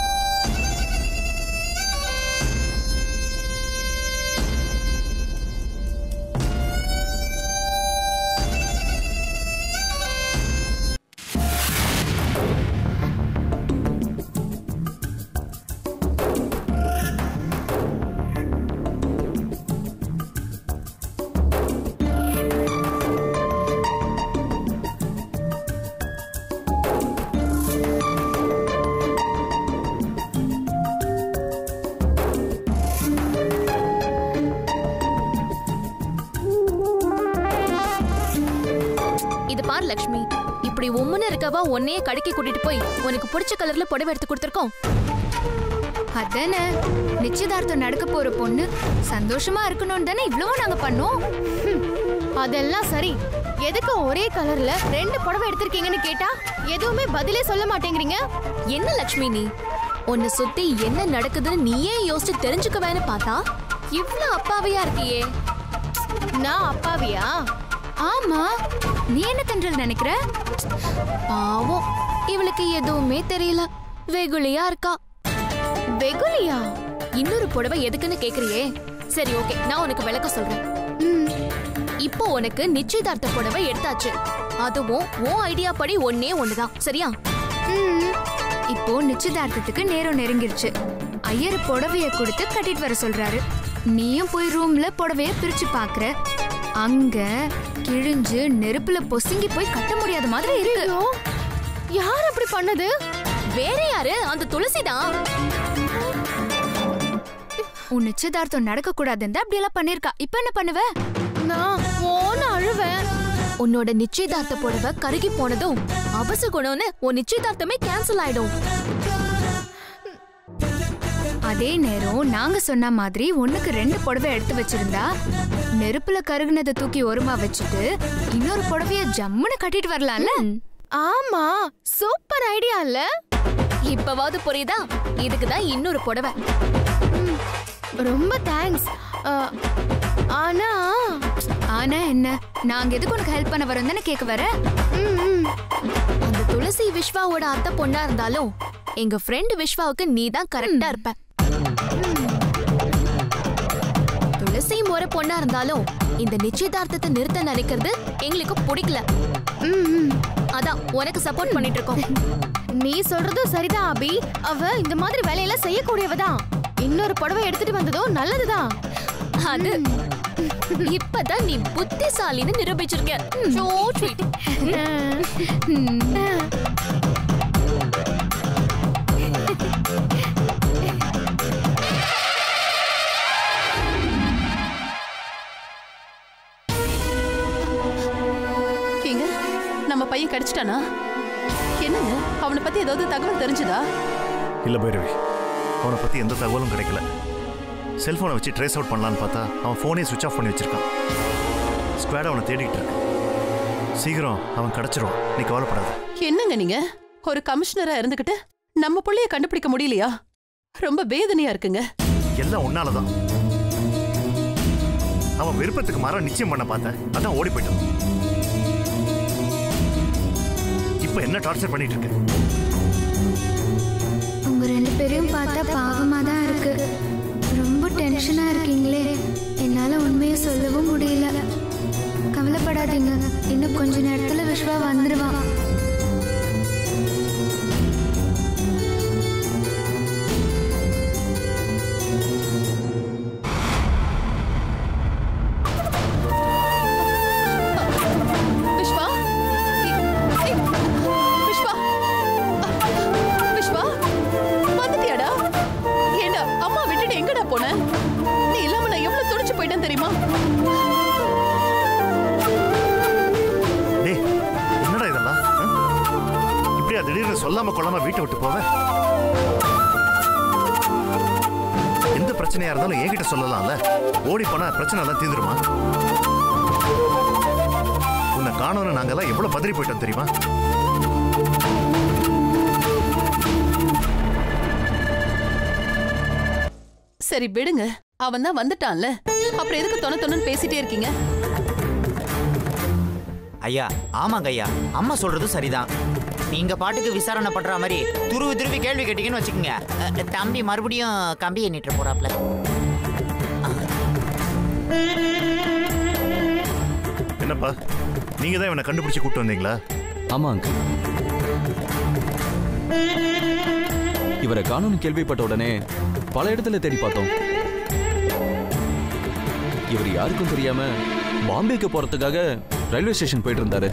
இது பார் லக்ஷ்மி இப்படி உம்முன்னு இருக்கவா உன்னையே கடைக்கு கூட்டிட்டு போய் உனக்கு பிடிச்ச கலர்ல புடவை எடுத்து கொடுத்துருக்கோம் அதானே நிச்சயதார்த்தம் நடக்க போற பொண்ணு சந்தோஷமா இருக்கணும்னு தானே இவ்வளவு நாங்க பண்ணோம் ஹம், அதெல்லாம் சரி எதுக்கு ஒரே கலர்ல ரெண்டு புடவை எடுத்திருக்கீங்கன்னு கேட்டா எதுவுமே பதிலே சொல்ல மாட்டேங்கிறீங்க என்ன லக்ஷ்மி நீ உன்னை சுத்தி என்ன நடக்குதுன்னு நீயே யோசிச்சு தெரிஞ்சுக்கவேன்னு பார்த்தா இவ்ளோ அப்பாவியா இருக்கியே நான் அப்பாவியா ஆமா நீ என்ன தென்றல் நினைக்கிற பாவம் இவளுக்கு எதுவுமே தெரியல வெகுளியா இருக்கா வெகுலியா இன்னொரு புடவை எதுக்குன்னு கேக்குறியே சரி ஓகே நான் உனக்கு விளக்க சொல்றேன் இப்போ உனக்கு நிச்சயதார்த்த புடவை எடுத்தாச்சு அதுவும் உன் ஐடியா படி ஒன்னே ஒண்ணுதான் சரியா ம். இப்போ நிச்சயதார்த்தத்துக்கு நேரம் நெருங்கிருச்சு ஐயர் புடவைய கொடுத்து கட்டிட்டு வர சொல்றாரு நீயும் போய் ரூம்ல புடவைய பிரிச்சு பாக்குற அங்க கிழிஞ்சு நெருப்புல பொசுங்கி போய் கட்ட முடியாத மாதிரி இருக்கு யார் அப்படி பண்ணது வேற யாரு அந்த துளசி தான் உன் நிச்சயதார்த்தம் நடக்க கூடாதுன்னு அப்படி எல்லாம் பண்ணிருக்கா இப்ப என்ன பண்ணுவ நான் ஓன அழுவேன் உன்னோட நிச்சயதார்த்த புடவை கருகி போனதும் அபசகுணம்னு உன் நிச்சயதார்த்தமே கேன்சல் ஆயிடும் அதே நேரம் நாங்க சொன்ன மாதிரி ஒண்ணுக்கு ரெண்டு புடவை எடுத்து வச்சிருந்தா நெருப்புல கருகுனதை தூக்கி ஓரமா வச்சுட்டு இன்னொரு புடவைய ஜம்முன்னு கட்டிட்டு வரலாம்ல ஆமா சூப்பர் ஐடியா இல்ல இப்பவாவது புரியுதா இதுக்கு தான் இன்னொரு புடவை ரொம்ப தேங்க்ஸ் ஆனா ஆனா என்ன நாங்க எதுக்கு உனக்கு ஹெல்ப் பண்ண வரோம் தானே கேட்க வர அந்த துளசி விஸ்வாவோட அத்தை பொண்ணா இருந்தாலும் எங்க ஃப்ரெண்ட் விஸ்வாவுக்கு நீ தான் கரெக்டா இருப்ப துளசி முறை பொண்ணா இருந்தாலும் இந்த நிச்சயதார்த்தத்தை நிறுத்த நினைக்கிறது எங்களுக்கு பிடிக்கல அதான் உனக்கு சப்போர்ட் பண்ணிட்டு இருக்கோம் நீ சொல்றதும் சரிதான் அபி அவ இந்த மாதிரி வேலையெல்லாம் செய்யக்கூடியவ தான் இன்னொரு புடவை எடுத்துட்டு வந்ததும் நல்லதுதான் அது இப்பதான் நீ புத்திசாலின்னு நிரூபிச்சிருக்க So sweet. ஏங்க நம்ம பையன் கிடைச்சிட்டானா என்னங்க அவனை பத்தி ஏதாவது தகவல் தெரிஞ்சுதா இல்ல பைரவி அவனை பத்தி எந்த தகவலும் கிடைக்கல செல்போனை வச்சு ட்ரேஸ் அவுட் பண்ணலான்னு பார்த்தா அவன் ஃபோனே சுவிச் ஆஃப் பண்ணி வச்சிருக்கான் ஸ்குவாட் அவனை தேடிக்கிட்டு இருக்கு சீக்கிரம் அவன் கிடைச்சிருவான் நீ கவலைப்படாத என்னங்க நீங்க ஒரு கமிஷனரா இருந்துகிட்டு நம்ம புள்ளைய கண்டுபிடிக்க முடியலையா ரொம்ப வேதனையா இருக்குங்க எல்லாம் உன்னாலதான் அவன் விருப்பத்துக்கு மாற நிச்சயம் பண்ண பார்த்தேன் அதான் ஓடி போயிட்டான் இப்ப என்ன டார்ச்சர் பண்ணிட்டு இருக்க உங்க ரெண்டு பேரையும் பார்த்தா பாவமா தான் இருக்கு ரொம்ப டென்ஷனா இருக்கீங்களே என்னால உண்மையை சொல்லவும் முடியல கவலைப்படாதீங்க இன்னும் கொஞ்ச நேரத்துல விஸ்வா வந்துருவான் விஸ்வா ஏய், ஏய், விஸ்வா விஸ்வா வந்துட்டியாடா ஏண்டா அம்மா விட்டுட்டு எங்கடா போன நீ இல்லாம நான் எவ்வளவு துடிச்சு போயிட்டேன் தெரியுமா டேய் என்னடா இதெல்லாம் ஆ? இப்படியா திடீர்னு சொல்லாம கொள்ளாம வீட்டை விட்டு போவ எந்த பிரச்சனையா இருந்தாலும் என்கிட்ட சொல்லலாம்ல ஓடி போனா பிரச்சனை எல்லாம் தீந்துருமா உன்னை காணோன்னு நாங்கெல்லாம் எவ்வளவு பதறி போயிட்டோம் தெரியுமா சரி விடுங்க அவன் தான் வந்துட்டான்ல அப்புறம் எதுக்கு தொண தொணன்னு பேசிட்டே இருக்கீங்க ஐயா ஆமாங்க ஐயா அம்மா சொல்றது சரிதான் நீங்க பாட்டுக்கு விசாரணை பண்ற மாதிரி துருவி துருவி கேள்வி கேட்டீங்கன்னு வச்சுக்கோங்க அஹ், தம்பி மறுபடியும் கம்பி எண்ணிட்டு போறாப்ல என்னப்பா நீங்க தான் இவனை கண்டுபிடிச்சு கூட்டு வந்தீங்களா ஆமா அங்கிள் இவரை காணும்னு கேள்விப்பட்ட உடனே பல இடத்துல தேடி பார்த்தோம் இவர் யாருக்கும் தெரியாம பாம்பேக்கு போறதுக்காக ரயில்வே ஸ்டேஷன் போயிட்டு இருந்தாரு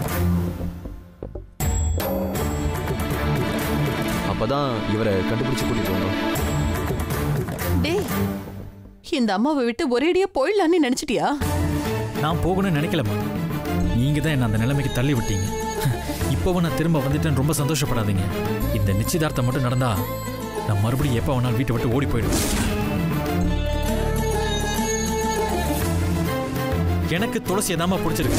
அப்பதான் இவரை கண்டுபிடிச்சு கூட்டிட்டு வந்தோம் டேய் இந்த அம்மாவை விட்டு ஒரேடியா போயிடலான்னு நினைச்சிட்டியா நான் போகணும்னு நினைக்கலம்மா நீங்க தான் என்ன அந்த நிலைமைக்கு தள்ளி விட்டீங்க இப்போவும் நான் திரும்ப வந்துட்டேன்னு ரொம்ப சந்தோஷப்படாதீங்க இந்த நிச்சயதார்த்தம் மட்டும் நடந்தா நான் மறுபடியும் எப்போ வேணாலும் வீட்டை விட்டு ஓடி போயிடுவேன் எனக்கு துளசி தாம்மா பிடிச்சிருக்கு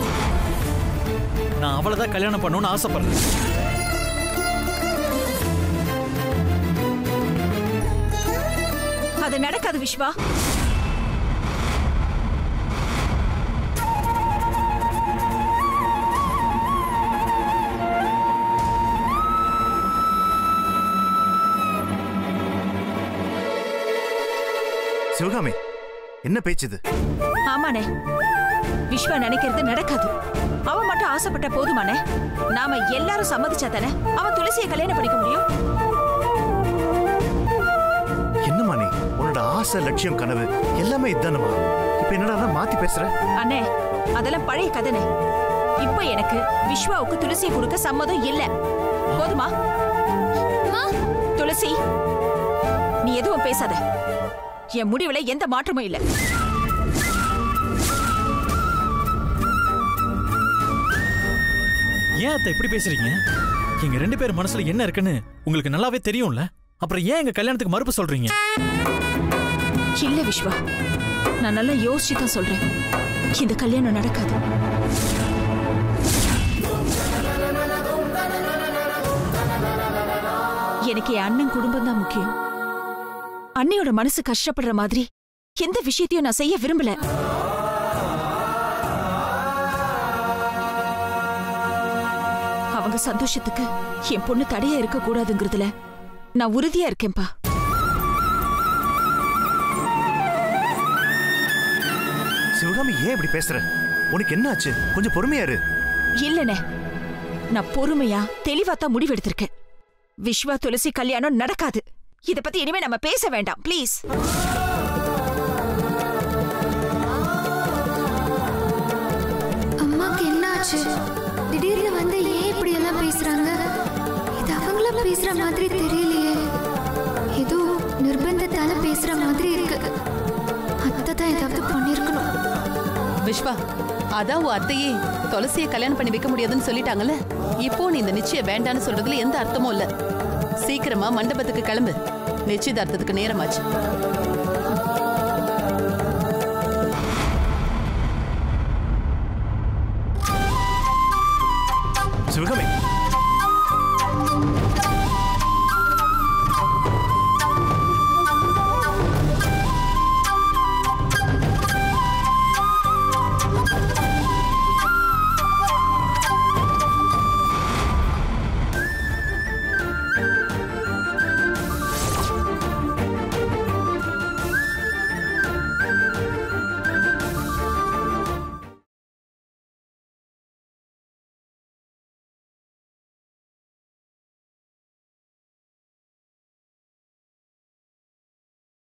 நான் அவளை தான் கல்யாணம் பண்ணணும்னு ஆசைப்படுறேன் அது நடக்காது விஸ்வா சிவகாமி என்ன பேச்சு இது ஆமாண்ணே விஸ்வா நினைக்கிறது நடக்காது அவன் மட்டும் ஆசைப்பட்ட போதுமானே நாம எல்லாரும் சம்மதிச்சா தானே அவன் துளசியை கல்யாணம் பண்ணிக்க முடியும் என்னம்மா நீ உன்னோட ஆசை லட்சியம் கனவு எல்லாமே இதுதானம்மா இப்ப என்னடா மாத்தி பேசுற அண்ணே அதெல்லாம் பழைய கதைனே இப்ப எனக்கு விஸ்வாவுக்கு துளசியை கொடுக்க சம்மதம் இல்ல போதுமா துளசி நீ எதுவும் பேசாத என் முடிவுல எந்த மாற்றமும் இல்ல ஏன் அத்தை இப்படி பேசுறீங்க எங்க ரெண்டு பேர் மனசுல என்ன இருக்குன்னு உங்களுக்கு நல்லாவே தெரியும்ல அப்புறம் ஏன் எங்க கல்யாணத்துக்கு மறுப்பு சொல்றீங்க இல்ல விஸ்வா நான் நல்லா யோசிச்சு தான் சொல்றேன் இந்த கல்யாணம் நடக்காது எனக்கு என் அண்ணன் குடும்பம் தான் முக்கியம் அண்ணியோட மனசு கஷ்டப்படுற மாதிரி எந்த விஷயத்தையும் நான் செய்ய விரும்பல அவங்க சந்தோஷத்துக்கு என் பொண்ணு தடையா இருக்க கூடாதுங்கிறதுல நான் உறுதியா இருக்கேன்பா சிவகாமி ஏன் இப்படி பேசுற உனக்கு என்ன ஆச்சு கொஞ்சம் பொறுமையா இரு இல்லனே நான் பொறுமையா தெளிவா தான் முடிவெடுத்திருக்கேன் விஸ்வா துளசி கல்யாணம் நடக்காது இத பத்தி இனிமே நம்ம பேச வேண்டாம் ப்ளீஸ் அம்மாக்கு என்ன ஆச்சு திடீர்னு வந்து ஏன் இப்படி எல்லாம் பேசுறாங்க இது அவங்கள பேசுற மாதிரி தெரியலையே ஏதோ நிர்பந்தத்தால பேசுற மாதிரி இருக்கு அத்தை தான் ஏதாவது பண்ணிருக்கணும் விஸ்வா அதான் உன் அத்தையே துளசியை கல்யாணம் பண்ணி வைக்க முடியாதுன்னு சொல்லிட்டாங்கல்ல இப்போ நீ இந்த நிச்சயம் வேண்டான்னு சொல்றதுல எந்த அர்த்தமும் இல்ல சீக்கிரமா மண்டபத்துக்கு கிளம்பு நிச்சயதார்த்தத்துக்கு நேரமாச்சு சிவகாமி